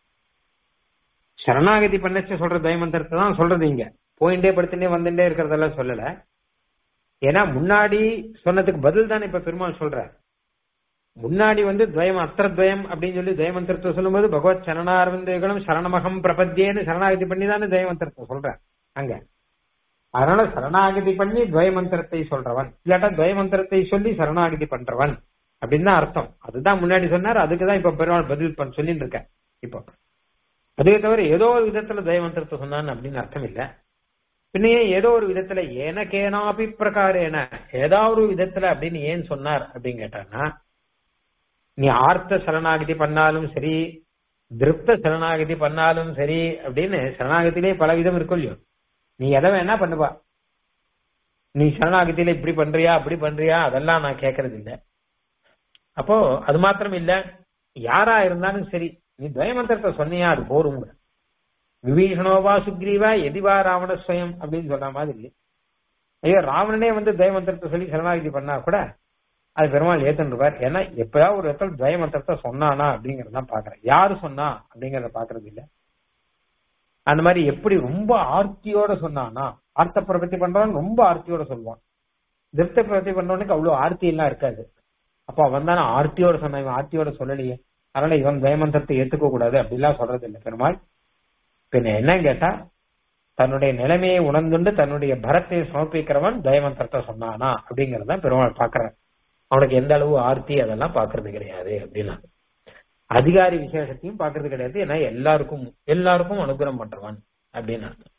சரணாகதி பண்ணச்ச சொல்ற துவயமந்திரத்தை தான் சொல்றது இங்க போயிட்டே படுத்துட்டே வந்துட்டே இருக்கிறதெல்லாம் சொல்லல ஏன்னா முன்னாடி சொன்னதுக்கு பதில் தானே இப்ப பெருமாள் சொல்றார் முன்னாடி வந்து துவயம் அஸ்திரத்வயம் அப்படின்னு சொல்லி துவயமந்திரத்தை சொல்லும்போது பகவத் சரணாரவிந்தர்களும் சரணமகம் பிரபத்தியேன்னு சரணாகதி பண்ணி தானே துவயமந்திரத்தை சொல்றேன் அங்க அதனால சரணாகதி பண்ணி துவயமந்திரத்தை சொல்றவன் இல்லாட்டா துவயமந்திரத்தை சொல்லி சரணாகதி பண்றவன் அப்படின்னு தான் அர்த்தம் அதுதான் முன்னாடி சொன்னார் அதுக்கு தான் இப்ப பெருமாள் பதில் பண்ண சொல்லிட்டு இருக்கேன் இப்போ அதுவே தவிர ஏதோ ஒரு விதத்துல துவயமந்திரத்தை சொன்னான் அப்படின்னு அர்த்தம் இல்ல பின்னையே ஏதோ ஒரு விதத்துல ஏனக்கேனாபி பிரகாரேன ஏதாவது ஒரு விதத்துல அப்படின்னு ஏன் சொன்னார் அப்படின்னு கேட்டான்னா நீ ஆர்த்த சரணாகதி பண்ணாலும் சரி திருப்த சரணாகதி பண்ணாலும் சரி அப்படின்னு சரணாகத்திலே பல விதம் இருக்கும் இல்லையோ நீ எதை வேணா பண்ணுவா நீ சரணாகதியில இப்படி பண்றியா அப்படி பண்றியா அதெல்லாம் நான் கேட்கறது இல்ல அப்போ அது மாத்திரம் இல்ல யாரா இருந்தாலும் சரி நீ துவயமந்திரத்தை சொன்னியா அது போரும் விபீஷணோவா சுக்ரீவா எதிவா ராவண ஸ்வயம் அப்படின்னு சொல்ற மாதிரி ஐயோ ராவணனே வந்து துவயமந்திரத்தை சொல்லி சரணாகதி பண்ணா கூட அது பெருமாள் ஏத்துருவார் ஏன்னா எப்பயாவது ஒரு இடத்துல துவயமந்திரத்தை சொன்னானா அப்படிங்கறதான் பாக்குறேன் யாரு சொன்னா அப்படிங்கறத பாக்குறது இல்ல அந்த மாதிரி எப்படி ரொம்ப ஆர்த்தியோட சொன்னானா ஆர்த்த பிரபத்தி பண்றவன் ரொம்ப ஆர்த்தியோட சொல்லுவான் திருப்த பிரபத்தி பண்றவனுக்கு அவ்வளவு ஆர்த்தி எல்லாம் இருக்காது அப்ப அவன் தானே ஆர்த்தியோட சொன்னான் இவன் ஆர்த்தியோட சொல்லலையே அதனால இவன் துவயமந்திரத்தை ஏத்துக்க கூடாது அப்படிலாம் சொல்றது இல்லை பெருமாள் பின்ன என்ன கேட்டா தன்னுடைய நிலைமையை உணர்ந்துண்டு தன்னுடைய பரத்தை சமர்ப்பிக்கிறவன் துவயமந்திரத்தை சொன்னானா அப்படிங்கறத பெருமாள் பாக்குறான் அவனுக்கு எந்த அளவு ஆர்த்தி அதெல்லாம் பாக்குறது கிடையாது அப்படின்னா அதிகாரி விசேஷத்தையும் பாக்குறது கிடையாது ஏன்னா எல்லாருக்கும் எல்லாருக்கும் அனுகிரகம் பண்றவன் அப்படின்னு அர்த்தம்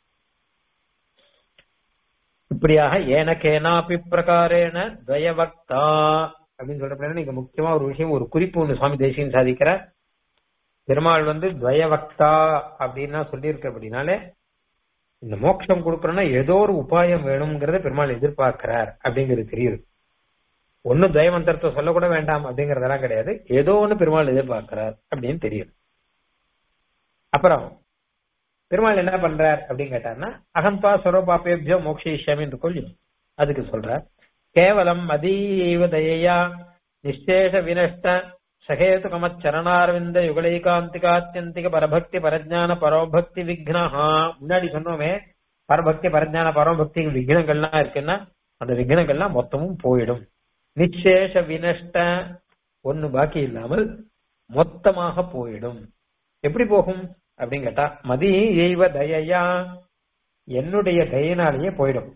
இப்படியாக ஏனக்கேனாபி பிரகாரேன துவயவக்தா அப்படின்னு சொல்றப்ப நீங்க முக்கியமா ஒரு விஷயம் ஒரு குறிப்பு ஒண்ணு சுவாமி தேசியம் சாதிக்கிற பெருமாள் வந்து துவயவக்தா அப்படின்னா சொல்லியிருக்க அப்படின்னாலே இந்த மோட்சம் கொடுக்கணும்னா ஏதோ ஒரு உபாயம் வேணுங்கிறத பெருமாள் எதிர்பார்க்கிறார் அப்படிங்கிறது தெரியுது ஒண்ணு துவயமந்திரத்தை சொல்லக்கூட வேண்டாம் அப்படிங்கறதெல்லாம் கிடையாது ஏதோ ஒண்ணு பெருமாள் எதிர்பார்க்கிறார் அப்படின்னு தெரியும் அப்புறம் பெருமாள் என்ன பண்றார் அப்படின்னு கேட்டார்னா அகம்பா சொரபாப்பேபியோ மோக்ஷிஷ்யாமின்னு கொள்ளும் அதுக்கு சொல்றார் கேவலம் அதீவ தயையா நிச்சேஷ வினஷ்ட சகேது கமச்சரணாரவிந்த யுகலைகாந்திகாத்தியந்திக பரபக்தி பரஜான பரோபக்தி விக்னஹா முன்னாடி சொன்னோமே பரபக்தி பரஜான பரோபக்தி விக்னங்கள்லாம் இருக்குன்னா அந்த விக்னங்கள்லாம் மொத்தமும் போயிடும் நிச்சேஷ வினஷ்ட ஒண்ணு பாக்கி இல்லாமல் மொத்தமாக போயிடும் எப்படி போகும் அப்படின்னு கேட்டா மதி எய்வ தயையா என்னுடைய தயனாலேயே போயிடும்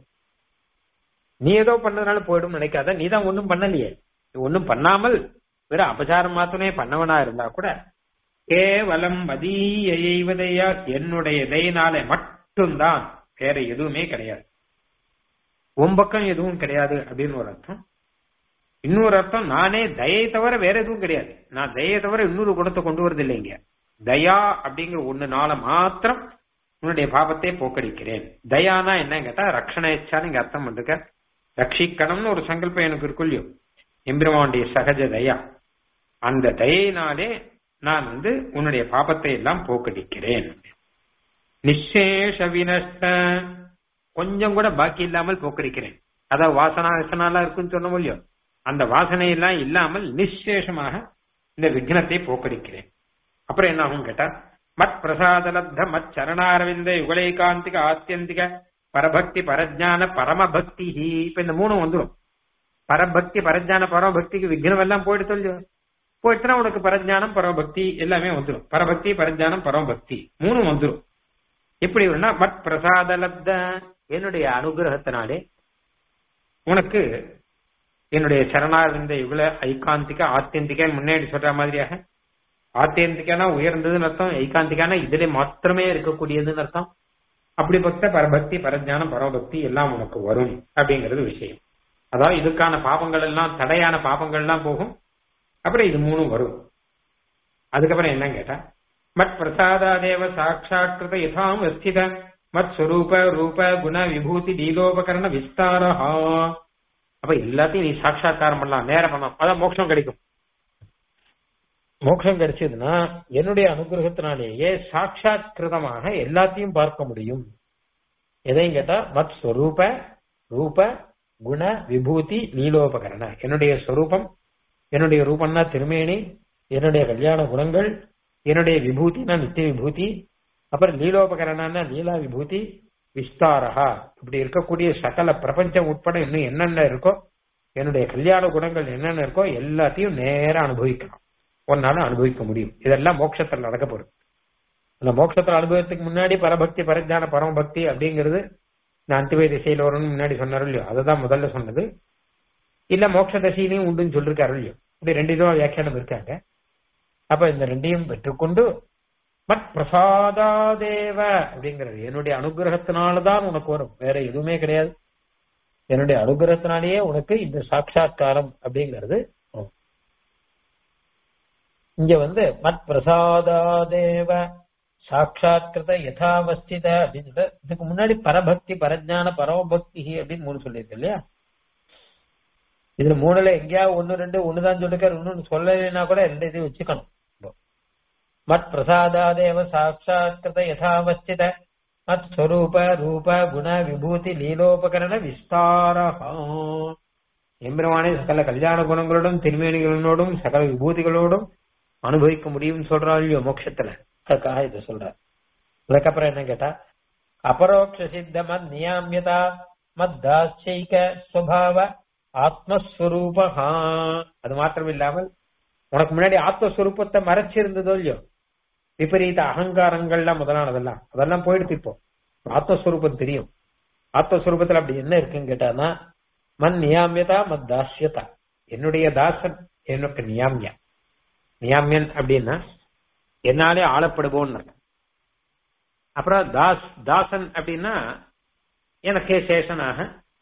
நீ ஏதோ பண்ணதுனால போயிடும் நினைக்காத நீ தான் ஒன்னும் பண்ணலையே ஒன்னும் பண்ணாமல் வெறும் அபசாரம் மாத்தமே பண்ணவனா இருந்தா கூட கேவலம் மதீய எய்வதையா என்னுடைய தயனாலே மட்டும்தான் வேற எதுவுமே கிடையாது உன் பக்கம் எதுவும் கிடையாது அப்படின்னு ஒரு அர்த்தம் இன்னொரு அர்த்தம் நானே தயை தவிர வேற எதுவும் கிடையாது நான் தயை தவிர இன்னொரு குணத்தை கொண்டு வரது இல்லைங்க தயா அப்படிங்கிற ஒண்ணுனால மாத்திரம் உன்னுடைய பாபத்தை போக்கடிக்கிறேன் தயானா என்ன கேட்டா ரக்ஷணேச்சான்னு இங்க அர்த்தம் பண்ணிருக்க ரட்சிக்கணும்னு ஒரு சங்கல்பம் எனக்கு இருக்கும் இல்லையோ எம்பிரமாவுடைய சகஜ தயா அந்த தயினாலே நான் வந்து உன்னுடைய பாபத்தை எல்லாம் போக்கடிக்கிறேன் நிச்சேஷ வினஷ்ட கொஞ்சம் கூட பாக்கி இல்லாமல் போக்கடிக்கிறேன் அதாவது வாசனா ரசனாலாம் இருக்குன்னு சொன்ன இல்லையோ அந்த வாசனை எல்லாம் இல்லாமல் நிச்சேஷமாக இந்த விக்னத்தை போக்கடிக்கிறேன் அப்புறம் என்ன ஆகும் கேட்டா மத் பிரசாதலப்த மத் சரணாரவிந்த யுகலைகாந்திக ஆத்தியந்திக பரபக்தி பரஜான பரமபக்தி இப்ப இந்த மூணும் வந்துடும் பரபக்தி பரஜான பரமபக்திக்கு விக்னம் எல்லாம் போயிட்டு சொல்லு போயிட்டுனா உனக்கு பரஜானம் பரமபக்தி எல்லாமே வந்துடும் பரபக்தி பரஜானம் பரமபக்தி மூணும் வந்துடும் எப்படி வரும்னா மத் பிரசாத லப்த என்னுடைய அனுகிரகத்தினாலே உனக்கு என்னுடைய சரணார்ந்த யுகுல ஐகாந்திக ஆத்தியந்திக முன்னாடி சொல்ற மாதிரியாக ஆத்தியந்திக்கானா உயர்ந்ததுன்னு அர்த்தம் ஐகாந்திக்கானா இதுல மாத்திரமே இருக்கக்கூடியதுன்னு அர்த்தம் அப்படிப்பட்ட பரபக்தி பரஜானம் பரபக்தி எல்லாம் உனக்கு வரும் அப்படிங்கிறது விஷயம் அதாவது இதுக்கான பாபங்கள் எல்லாம் தடையான பாபங்கள் எல்லாம் போகும் அப்புறம் இது மூணும் வரும் அதுக்கப்புறம் என்ன கேட்டா மத் பிரசாதாதேவ சாட்சாத்கிருத யதாம் வஸ்தித மத் ஸ்வரூப ரூப குண விபூதி லீலோபகரண விஸ்தாரஹா அப்ப எல்லாத்தையும் நீ சாட்சாத்காரம் பண்ணலாம் நேரம் பண்ணலாம் அதான் மோட்சம் கிடைக்கும் மோட்சம் கிடைச்சதுன்னா என்னுடைய அனுகிரகத்தினாலேயே சாட்சாத்கிருதமாக எல்லாத்தையும் பார்க்க முடியும் எதையும் கேட்டா மத் ஸ்வரூப ரூப குண விபூதி லீலோபகரண என்னுடைய ஸ்வரூபம் என்னுடைய ரூபம்னா திருமேனி என்னுடைய கல்யாண குணங்கள் என்னுடைய விபூதினா நித்திய விபூதி அப்புறம் லீலோபகரணன்னா லீலா விபூதி விஸ்தாரஹா இப்படி இருக்கக்கூடிய சகல பிரபஞ்சம் உட்பட இன்னும் என்னென்ன இருக்கோ என்னுடைய கல்யாண குணங்கள் என்னென்ன இருக்கோ எல்லாத்தையும் நேரா அனுபவிக்கலாம் ஒன்னால அனுபவிக்க முடியும் இதெல்லாம் மோட்சத்தில் நடக்க போகுது அந்த மோட்சத்தில் அனுபவத்துக்கு முன்னாடி பரபக்தி பரஜான பரமபக்தி அப்படிங்கிறது நான் அந்திவை திசையில் வரும்னு முன்னாடி சொன்னார் இல்லையோ அதுதான் முதல்ல சொன்னது இல்ல மோட்ச தசையிலையும் உண்டுன்னு சொல்லிருக்காரு இல்லையோ இப்படி ரெண்டு இதுவா வியாக்கியானம் இருக்காங்க அப்ப இந்த ரெண்டையும் பெற்றுக்கொண்டு மத் பிரசாதாதேவ அப்படிங்கிறது என்னுடைய அனுகிரகத்தினாலதான் உனக்கு வரும் வேற எதுவுமே கிடையாது என்னுடைய அனுகிரகத்தினாலேயே உனக்கு இந்த சாட்சா்காரம் அப்படிங்கிறது வரும். இங்க வந்து மத் பிரசாதாதேவ சாட்சாத்கிருத யதாவஸ்தித அப்படின்னு சொல்லிட்டு, இதுக்கு முன்னாடி பரபக்தி பரஜான பரமபக்தி அப்படின்னு மூணு சொல்லியிருக்கு இல்லையா இதுல மூணுல எங்கேயாவது ஒண்ணு ரெண்டு ஒண்ணுதான் சொல்லிருக்காரு இன்னொன்னு சொல்லலைன்னா கூட ரெண்டு இதையும் வச்சுக்கணும் மத் பிரசாதாதேவ சாட்சாத்கிருத யதாவஸ்தித மத் ஸ்வரூப ரூப குண விபூதி லீலோபகரண விஸ்தாரஹா எம்பெருமானே சகல கல்யாண குணங்களோடும் திருமேனிகளோடும் சகல விபூதிகளோடும் அனுபவிக்க முடியும்னு சொல்றா இல்லையோ மோட்சத்துல அதுக்காக இதை சொல்றார் அதுக்கப்புறம் என்ன கேட்டா அபரோக்ஷ சித்த மத் நியாமியதா மத் தாஸ்யைக ஸ்வபாவ ஆத்மஸ்வரூபஹா அது மாத்திரம் இல்லாமல் உனக்கு முன்னாடி ஆத்மஸ்வரூபத்தை மறைச்சிருந்ததோ இல்லையோ விபரீத அகங்காரங்கள்லாம் முதலானதெல்லாம் அதெல்லாம் போயிடுத்து இப்போ ஆத்மஸ்வரூபம் தெரியும் ஆத்மஸ்வரூபத்துல அப்படி என்ன இருக்குன்னு கேட்டானா மன் நியாமியதா மத் தாஸ்யதா என்னுடைய தாசன் எனக்கு நியாமியா நியாமியன் அப்படின்னா என்னாலே ஆளப்படுவோன்னு அர்த்தம். அப்புறம் தாஸ் தாசன் அப்படின்னா எனக்கே சேஷனாக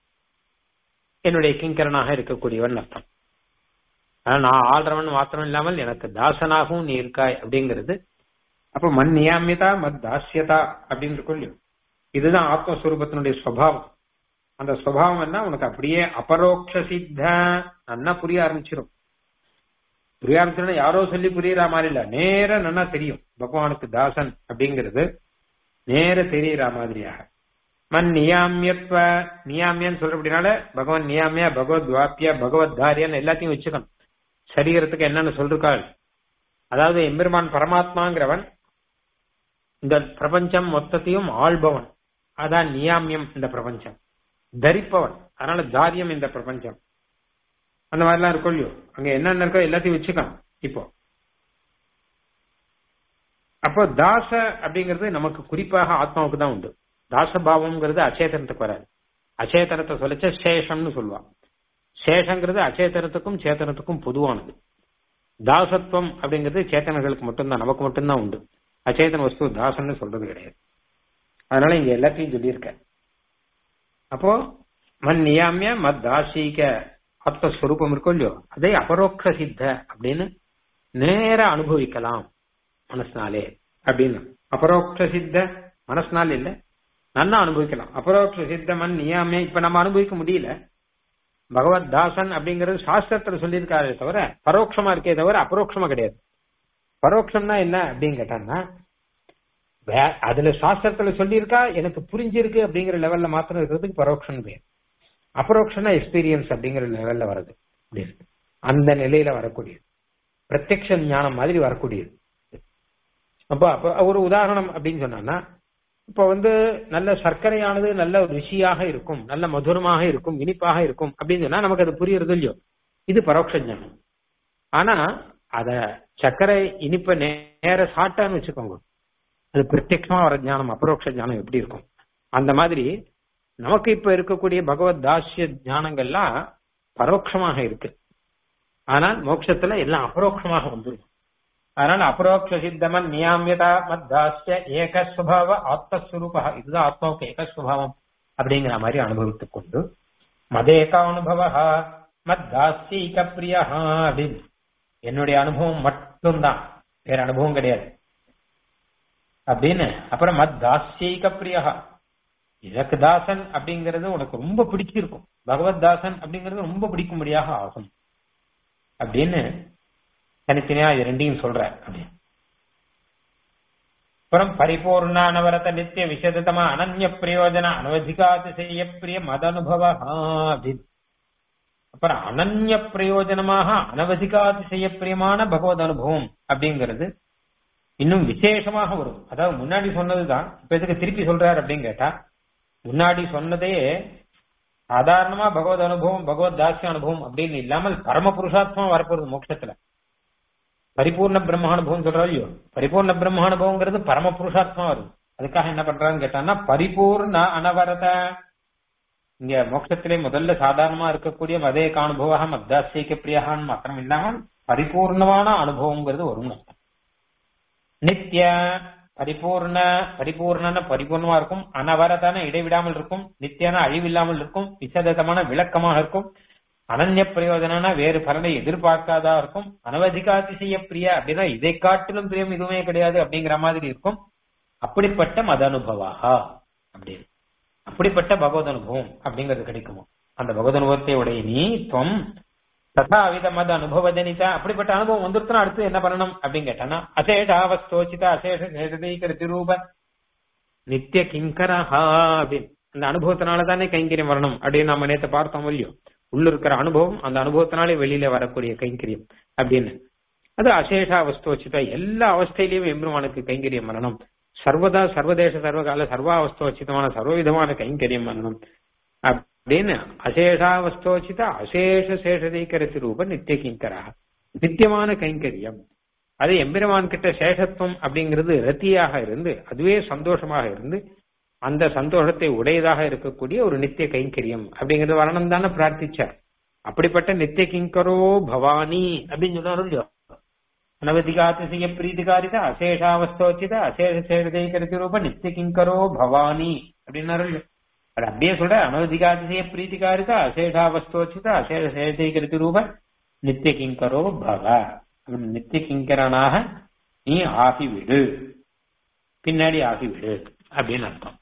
என்னுடைய கிங்கரனாக இருக்கக்கூடியவன் அர்த்தம் ஆனா நான் ஆள்றவன் மாத்திரம் இல்லாமல் எனக்கு தாசனாகவும் நீ இருக்காய் அப்படிங்கிறது அப்ப மண் நியாமியதா மத் தாசியதா அப்படின்னு இருக்கும் இல்லையோ இதுதான் ஆத்மஸ்வரூபத்தினுடைய சுவாவம் அந்த சுவாவம் என்ன உனக்கு அப்படியே அபரோக்ஷ சித்த நன்னா புரிய ஆரம்பிச்சிடும் புரிய ஆரம்பிச்சோன்னா யாரோ சொல்லி புரியுற மாதிரி இல்ல நேர நன்னா தெரியும் பகவானுக்கு தாசன் அப்படிங்கிறது நேர தெரியற மாதிரியாக மன் நியாமியத்வ நியாமியன்னு சொல்ற அப்படின்னால பகவான் நியாமியா பகவத் வாப்பியா பகவத் தாரியான்னு எல்லாத்தையும் வச்சுக்கணும் சரீரத்துக்கு என்னன்னு சொல்றாள் அதாவது எம்பெருமான் பரமாத்மாங்கிறவன் இந்த பிரபஞ்சம் மொத்தத்தையும் ஆள்பவன் அதான் நியாமியம் இந்த பிரபஞ்சம் தரிப்பவன் அதனால தாரியம் இந்த பிரபஞ்சம் அந்த மாதிரிலாம் இருக்கும் இல்லையோ அங்க என்னென்ன இருக்கோ எல்லாத்தையும் வச்சுக்கணும் இப்போ அப்போ தாச அப்படிங்கிறது நமக்கு குறிப்பாக ஆத்மாவுக்கு தான் உண்டு தாசபாவம்ங்கிறது அச்சேதனத்துக்கு வராது அச்சேதனத்தை சொல்லிச்ச சேஷம்னு சொல்லுவான் சேஷங்கிறது அச்சேதனத்துக்கும் சேத்தனத்துக்கும் பொதுவானது தாசத்துவம் அப்படிங்கிறது சேத்தனர்களுக்கு மட்டும்தான் நமக்கு மட்டும்தான் உண்டு அச்சேதன வஸ்து தாசன்னு சொல்றது கிடையாது அதனால இங்க எல்லாத்தையும் சொல்லியிருக்க அப்போ மன் நியாமிய மத் தாசீக ஆத்மஸ்வரூபம் இருக்கும் இல்லையோ அதை அபரோக்ஷ சித்த அப்படின்னு நேர அனுபவிக்கலாம் மனசுனாலே அப்படின்னு அபரோக்ஷ சித்த மனசுனால இல்ல நல்லா அனுபவிக்கலாம் அபரோக்ஷ சித்த மன் நியாமே இப்ப நம்ம அனுபவிக்க முடியல பகவத் தாசன் அப்படிங்கிறது சாஸ்திரத்துல சொல்லியிருக்காரே தவிர பரோட்சமா இருக்கே தவிர அபரோக்ஷமா கிடையாது பரோட்சம்னா என்ன அப்படின்னு கேட்டான்னா வே- அதுல சாஸ்திரத்துல சொல்லியிருக்கா எனக்கு புரிஞ்சிருக்கு அப்படிங்கிற லெவல்ல மாத்திரம் இருக்கிறதுக்கு பரோட்சம் பேர் அபரோக்ஷனா எக்ஸ்பீரியன்ஸ் அப்படிங்கிற லெவல்ல வருது அப்படின்னு. அந்த நிலையில வரக்கூடியது பிரத்யக்ஷ ஞானம் மாதிரி வரக்கூடியது அப்ப அப்ப ஒரு உதாரணம் அப்படின்னு சொன்னா இப்ப வந்து நல்ல சர்க்கரையானது நல்ல ருசியாக இருக்கும் நல்ல மதுரமாக இருக்கும் இனிப்பாக இருக்கும் அப்படின்னு சொன்னா நமக்கு அது புரியுறது இல்லையோ இது பரோட்ச ஞானம் ஆனா அத சர்க்கரை இனிப்ப நேர சாப்பிட்டான்னு வச்சுக்கோங்க அது பிரத்யட்சமா வர ஞானம் அபரோக்ஷ ஞானம் எப்படி இருக்கும் அந்த மாதிரி நமக்கு இப்ப இருக்கக்கூடிய பகவத் தாசிய ஞானங்கள்லாம் பரோட்சமாக இருக்கு ஆனால் மோட்சத்துல எல்லாம் அபரோக்ஷமாக வந்துடும் அதனால அபரோக்ஷ சித்தமன் நியாமியதா மத்தாஸ்ய ஏக சுபாவ ஆத்மஸ்வரூபா இதுதான் ஆத்மாவுக்கு ஏக சுபாவம் அப்படிங்கிற மாதிரி அனுபவித்துக் கொண்டு மதேக அனுபவ மத்தாஸ்யைக பிரியா அப்படின்னு என்னுடைய அனுபவம் மட்டும்தான் வேற அனுபவம் கிடையாது அப்படின்னு அப்புறம் மத்தாஸ்யைக பிரியா இதற்கு தாசன் அப்படிங்கிறது உனக்கு ரொம்ப பிடிச்சிருக்கும் பகவத் தாசன் அப்படிங்கிறது ரொம்ப பிடிக்கும்படியாக ஆகும் அப்படின்னு தனித்தனியா இது ரெண்டையும் சொல்ற அப்படின்னு அப்புறம் பரிபூர்ண அனவரத நித்திய விசதமா அனன்ய பிரயோஜன அனவதிகாதிசய பிரிய மத அனுபவ அப்படின்னு அப்புறம் அனன்ய பிரயோஜனமாக அனவதிகாதிசய பிரியமான பகவத் அனுபவம் அப்படிங்கிறது இன்னும் விசேஷமாக வரும் அதாவது முன்னாடி சொன்னதுதான் இப்ப எதுக்கு திருப்பி சொல்றாரு அப்படின்னு கேட்டா முன்னாடி சொன்னதே சாதாரணமா பகவத் அனுபவம் பகவத் தாசிய அனுபவம் அப்படின்னு இல்லாமல் பரம புருஷார்த்தமா வரப்போறது மோட்சத்துல பரிபூர்ண பிரம்மானுபவம் சொல்றா இல்லையோ பரிபூர்ண பிரம்மானுபவங்கிறது பரம புருஷார்த்தமா வருது அதுக்காக என்ன பண்றான்னு கேட்டான்னா பரிபூர்ண அனவரத இங்க மோட்சத்திலே முதல்ல சாதாரணமா இருக்கக்கூடிய மதே அனுபவ மத்தாசியக்க பிரியான்னு மாத்திரம் இல்லாமல் பரிபூர்ணமான அனுபவங்கிறது வரும் நித்திய பரிபூர்ண பரிபூர்ணன பரிபூர்ணமா இருக்கும் அனவரதான இடைவிடாமல் இருக்கும் நித்தியான அழிவில்லாமல் இருக்கும் விசதமான விளக்கமாக இருக்கும் அனன்ய பிரயோஜனா வேறு பலனை எதிர்பார்க்காதா இருக்கும் அனவதிகாதிசய பிரிய அப்படின்னா இதை காட்டிலும் பிரியம் இதுவுமே கிடையாது அப்படிங்கிற மாதிரி இருக்கும் அப்படிப்பட்ட மத அனுபவாகா அப்படின்னு அப்படிப்பட்ட பகவத் அனுபவம் அப்படிங்கிறது கிடைக்குமோ அந்த பகவத் அனுபவத்தை உடைய நீ துவம் ததா வித மத அனுபவஜனிதா அப்படிப்பட்ட அனுபவம் வந்துருச்சுன்னா அடுத்து என்ன பண்ணணும் அப்படின்னு கேட்டானா அசேஷ அவஸ்தோச்சித அசேஷ சேஷதீகர திருரூப நித்திய கிங்கரஹா அப்படின்னு அந்த அனுபவத்தினால தானே கைங்கரியம் வரணும் அப்படின்னு நம்ம நேத்து பார்த்தோம் இல்லையோ உள்ள இருக்கிற அனுபவம் அந்த அனுபவத்தினாலே வெளியில வரக்கூடிய கைங்கரியம் அப்படின்னு அது அசேஷ அவஸ்தோச்சித எல்லா அவஸ்தையிலையும் எம்பெருமானுக்கு கைங்கரியம் வரணும் சர்வதா சர்வதேச சர்வகால சர்வாவஸ்தோச்சிதமான சர்வவிதமான கைங்கரியம் வரணும் அப்படின்னு அசேஷாவஸ்தோச்சித அசேஷ சேஷதீகரத்து ரூப நித்திய கிங்கரா நித்தியமான கைங்கரியம் அது எம்பெருமான் கிட்ட சேஷத்துவம் அப்படிங்கிறது ரத்தியாக இருந்து அதுவே சந்தோஷமாக இருந்து அந்த சந்தோஷத்தை உடையதாக இருக்கக்கூடிய ஒரு நித்திய கைங்கரியம் அப்படிங்கிறது வரணும் தானே பிரார்த்திச்சார் அப்படிப்பட்ட நித்திய கிங்கரோ பவானி அப்படின்னு சொன்னாரு இல்லையோ அனவதிகாதிசய பிரீதிகாரித அசேஷாவஸ்தோச்சித அசேஷ சேஷதீகரத்து ரூப நித்திய கிங்கரோ பவானி அப்படின்னாரு இல்லையோ அது அப்படியே சொல்ற அனவதிகாதிசய பிரீதிகாரித அசேஷாவஸ்தோச்சித அசேஷ சேஷதீகரத்து ரூப நித்திய கிங்கரோ பவ நித்திய கிங்கரனாக நீ ஆகிவிடு பின்னாடி ஆகிவிடு அப்படின்னு அர்த்தம்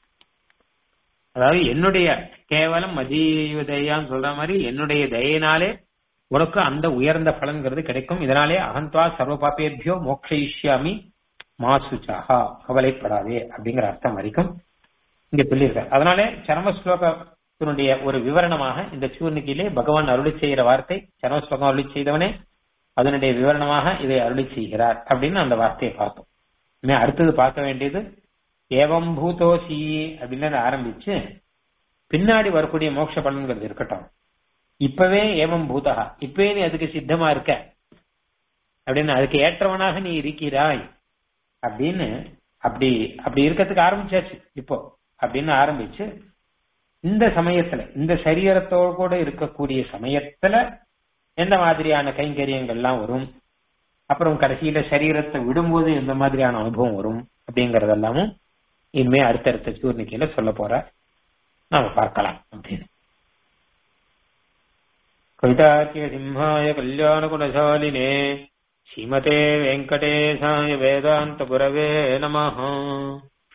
அதாவது என்னுடைய கேவலம் மதீவதையான்னு சொல்ற மாதிரி என்னுடைய தயினாலே உனக்கு அந்த உயர்ந்த பலன்கிறது கிடைக்கும் இதனாலே அகந்த்வா சர்வ பாப்பேபியோ மோக்ஷயிஷ்யாமி மாசுச்சாகா கவலைப்படாதே அப்படிங்கிற அர்த்தம் வரைக்கும் இங்க சொல்லியிருக்கார் அதனாலே சரம ஸ்லோகத்தினுடைய ஒரு விவரணமாக இந்த சூர்ணிக்கையிலே பகவான் அருளி செய்கிற வார்த்தை சரம ஸ்லோகம் அருளி செய்தவனே அதனுடைய விவரணமாக இதை அருளி செய்கிறார் அப்படின்னு அந்த வார்த்தையை பார்த்தோம் இனிமே அடுத்தது பார்க்க வேண்டியது ஏவம் பூதோசி அப்படின்னு ஆரம்பிச்சு பின்னாடி வரக்கூடிய மோட்ச பலன்கிறது இருக்கட்டும் இப்பவே ஏவம் பூதகா இப்பவே நீ அதுக்கு சித்தமா இருக்க அப்படின்னு அதுக்கு ஏற்றவனாக நீ இருக்கிறாய் அப்படின்னு அப்படி அப்படி இருக்கிறதுக்கு ஆரம்பிச்சாச்சு இப்போ அப்படின்னு ஆரம்பிச்சு இந்த சமயத்துல இந்த சரீரத்தோடு கூட இருக்கக்கூடிய சமயத்துல எந்த மாதிரியான கைங்கரியங்கள்லாம் வரும் அப்புறம் கடைசியில சரீரத்தை விடும்போது எந்த மாதிரியான அனுபவம் வரும் அப்படிங்கறதெல்லாமும் இனிமே அடுத்தடுத்த சூர்ணிக்கையில சொல்ல போற நாம பார்க்கலாம் அப்படின்னு கவிதாக்கிய சிம்ஹாய கல்யாண குணசாலினே ஸ்ரீமதே வெங்கடேசாய வேதாந்த குரவே நமஹ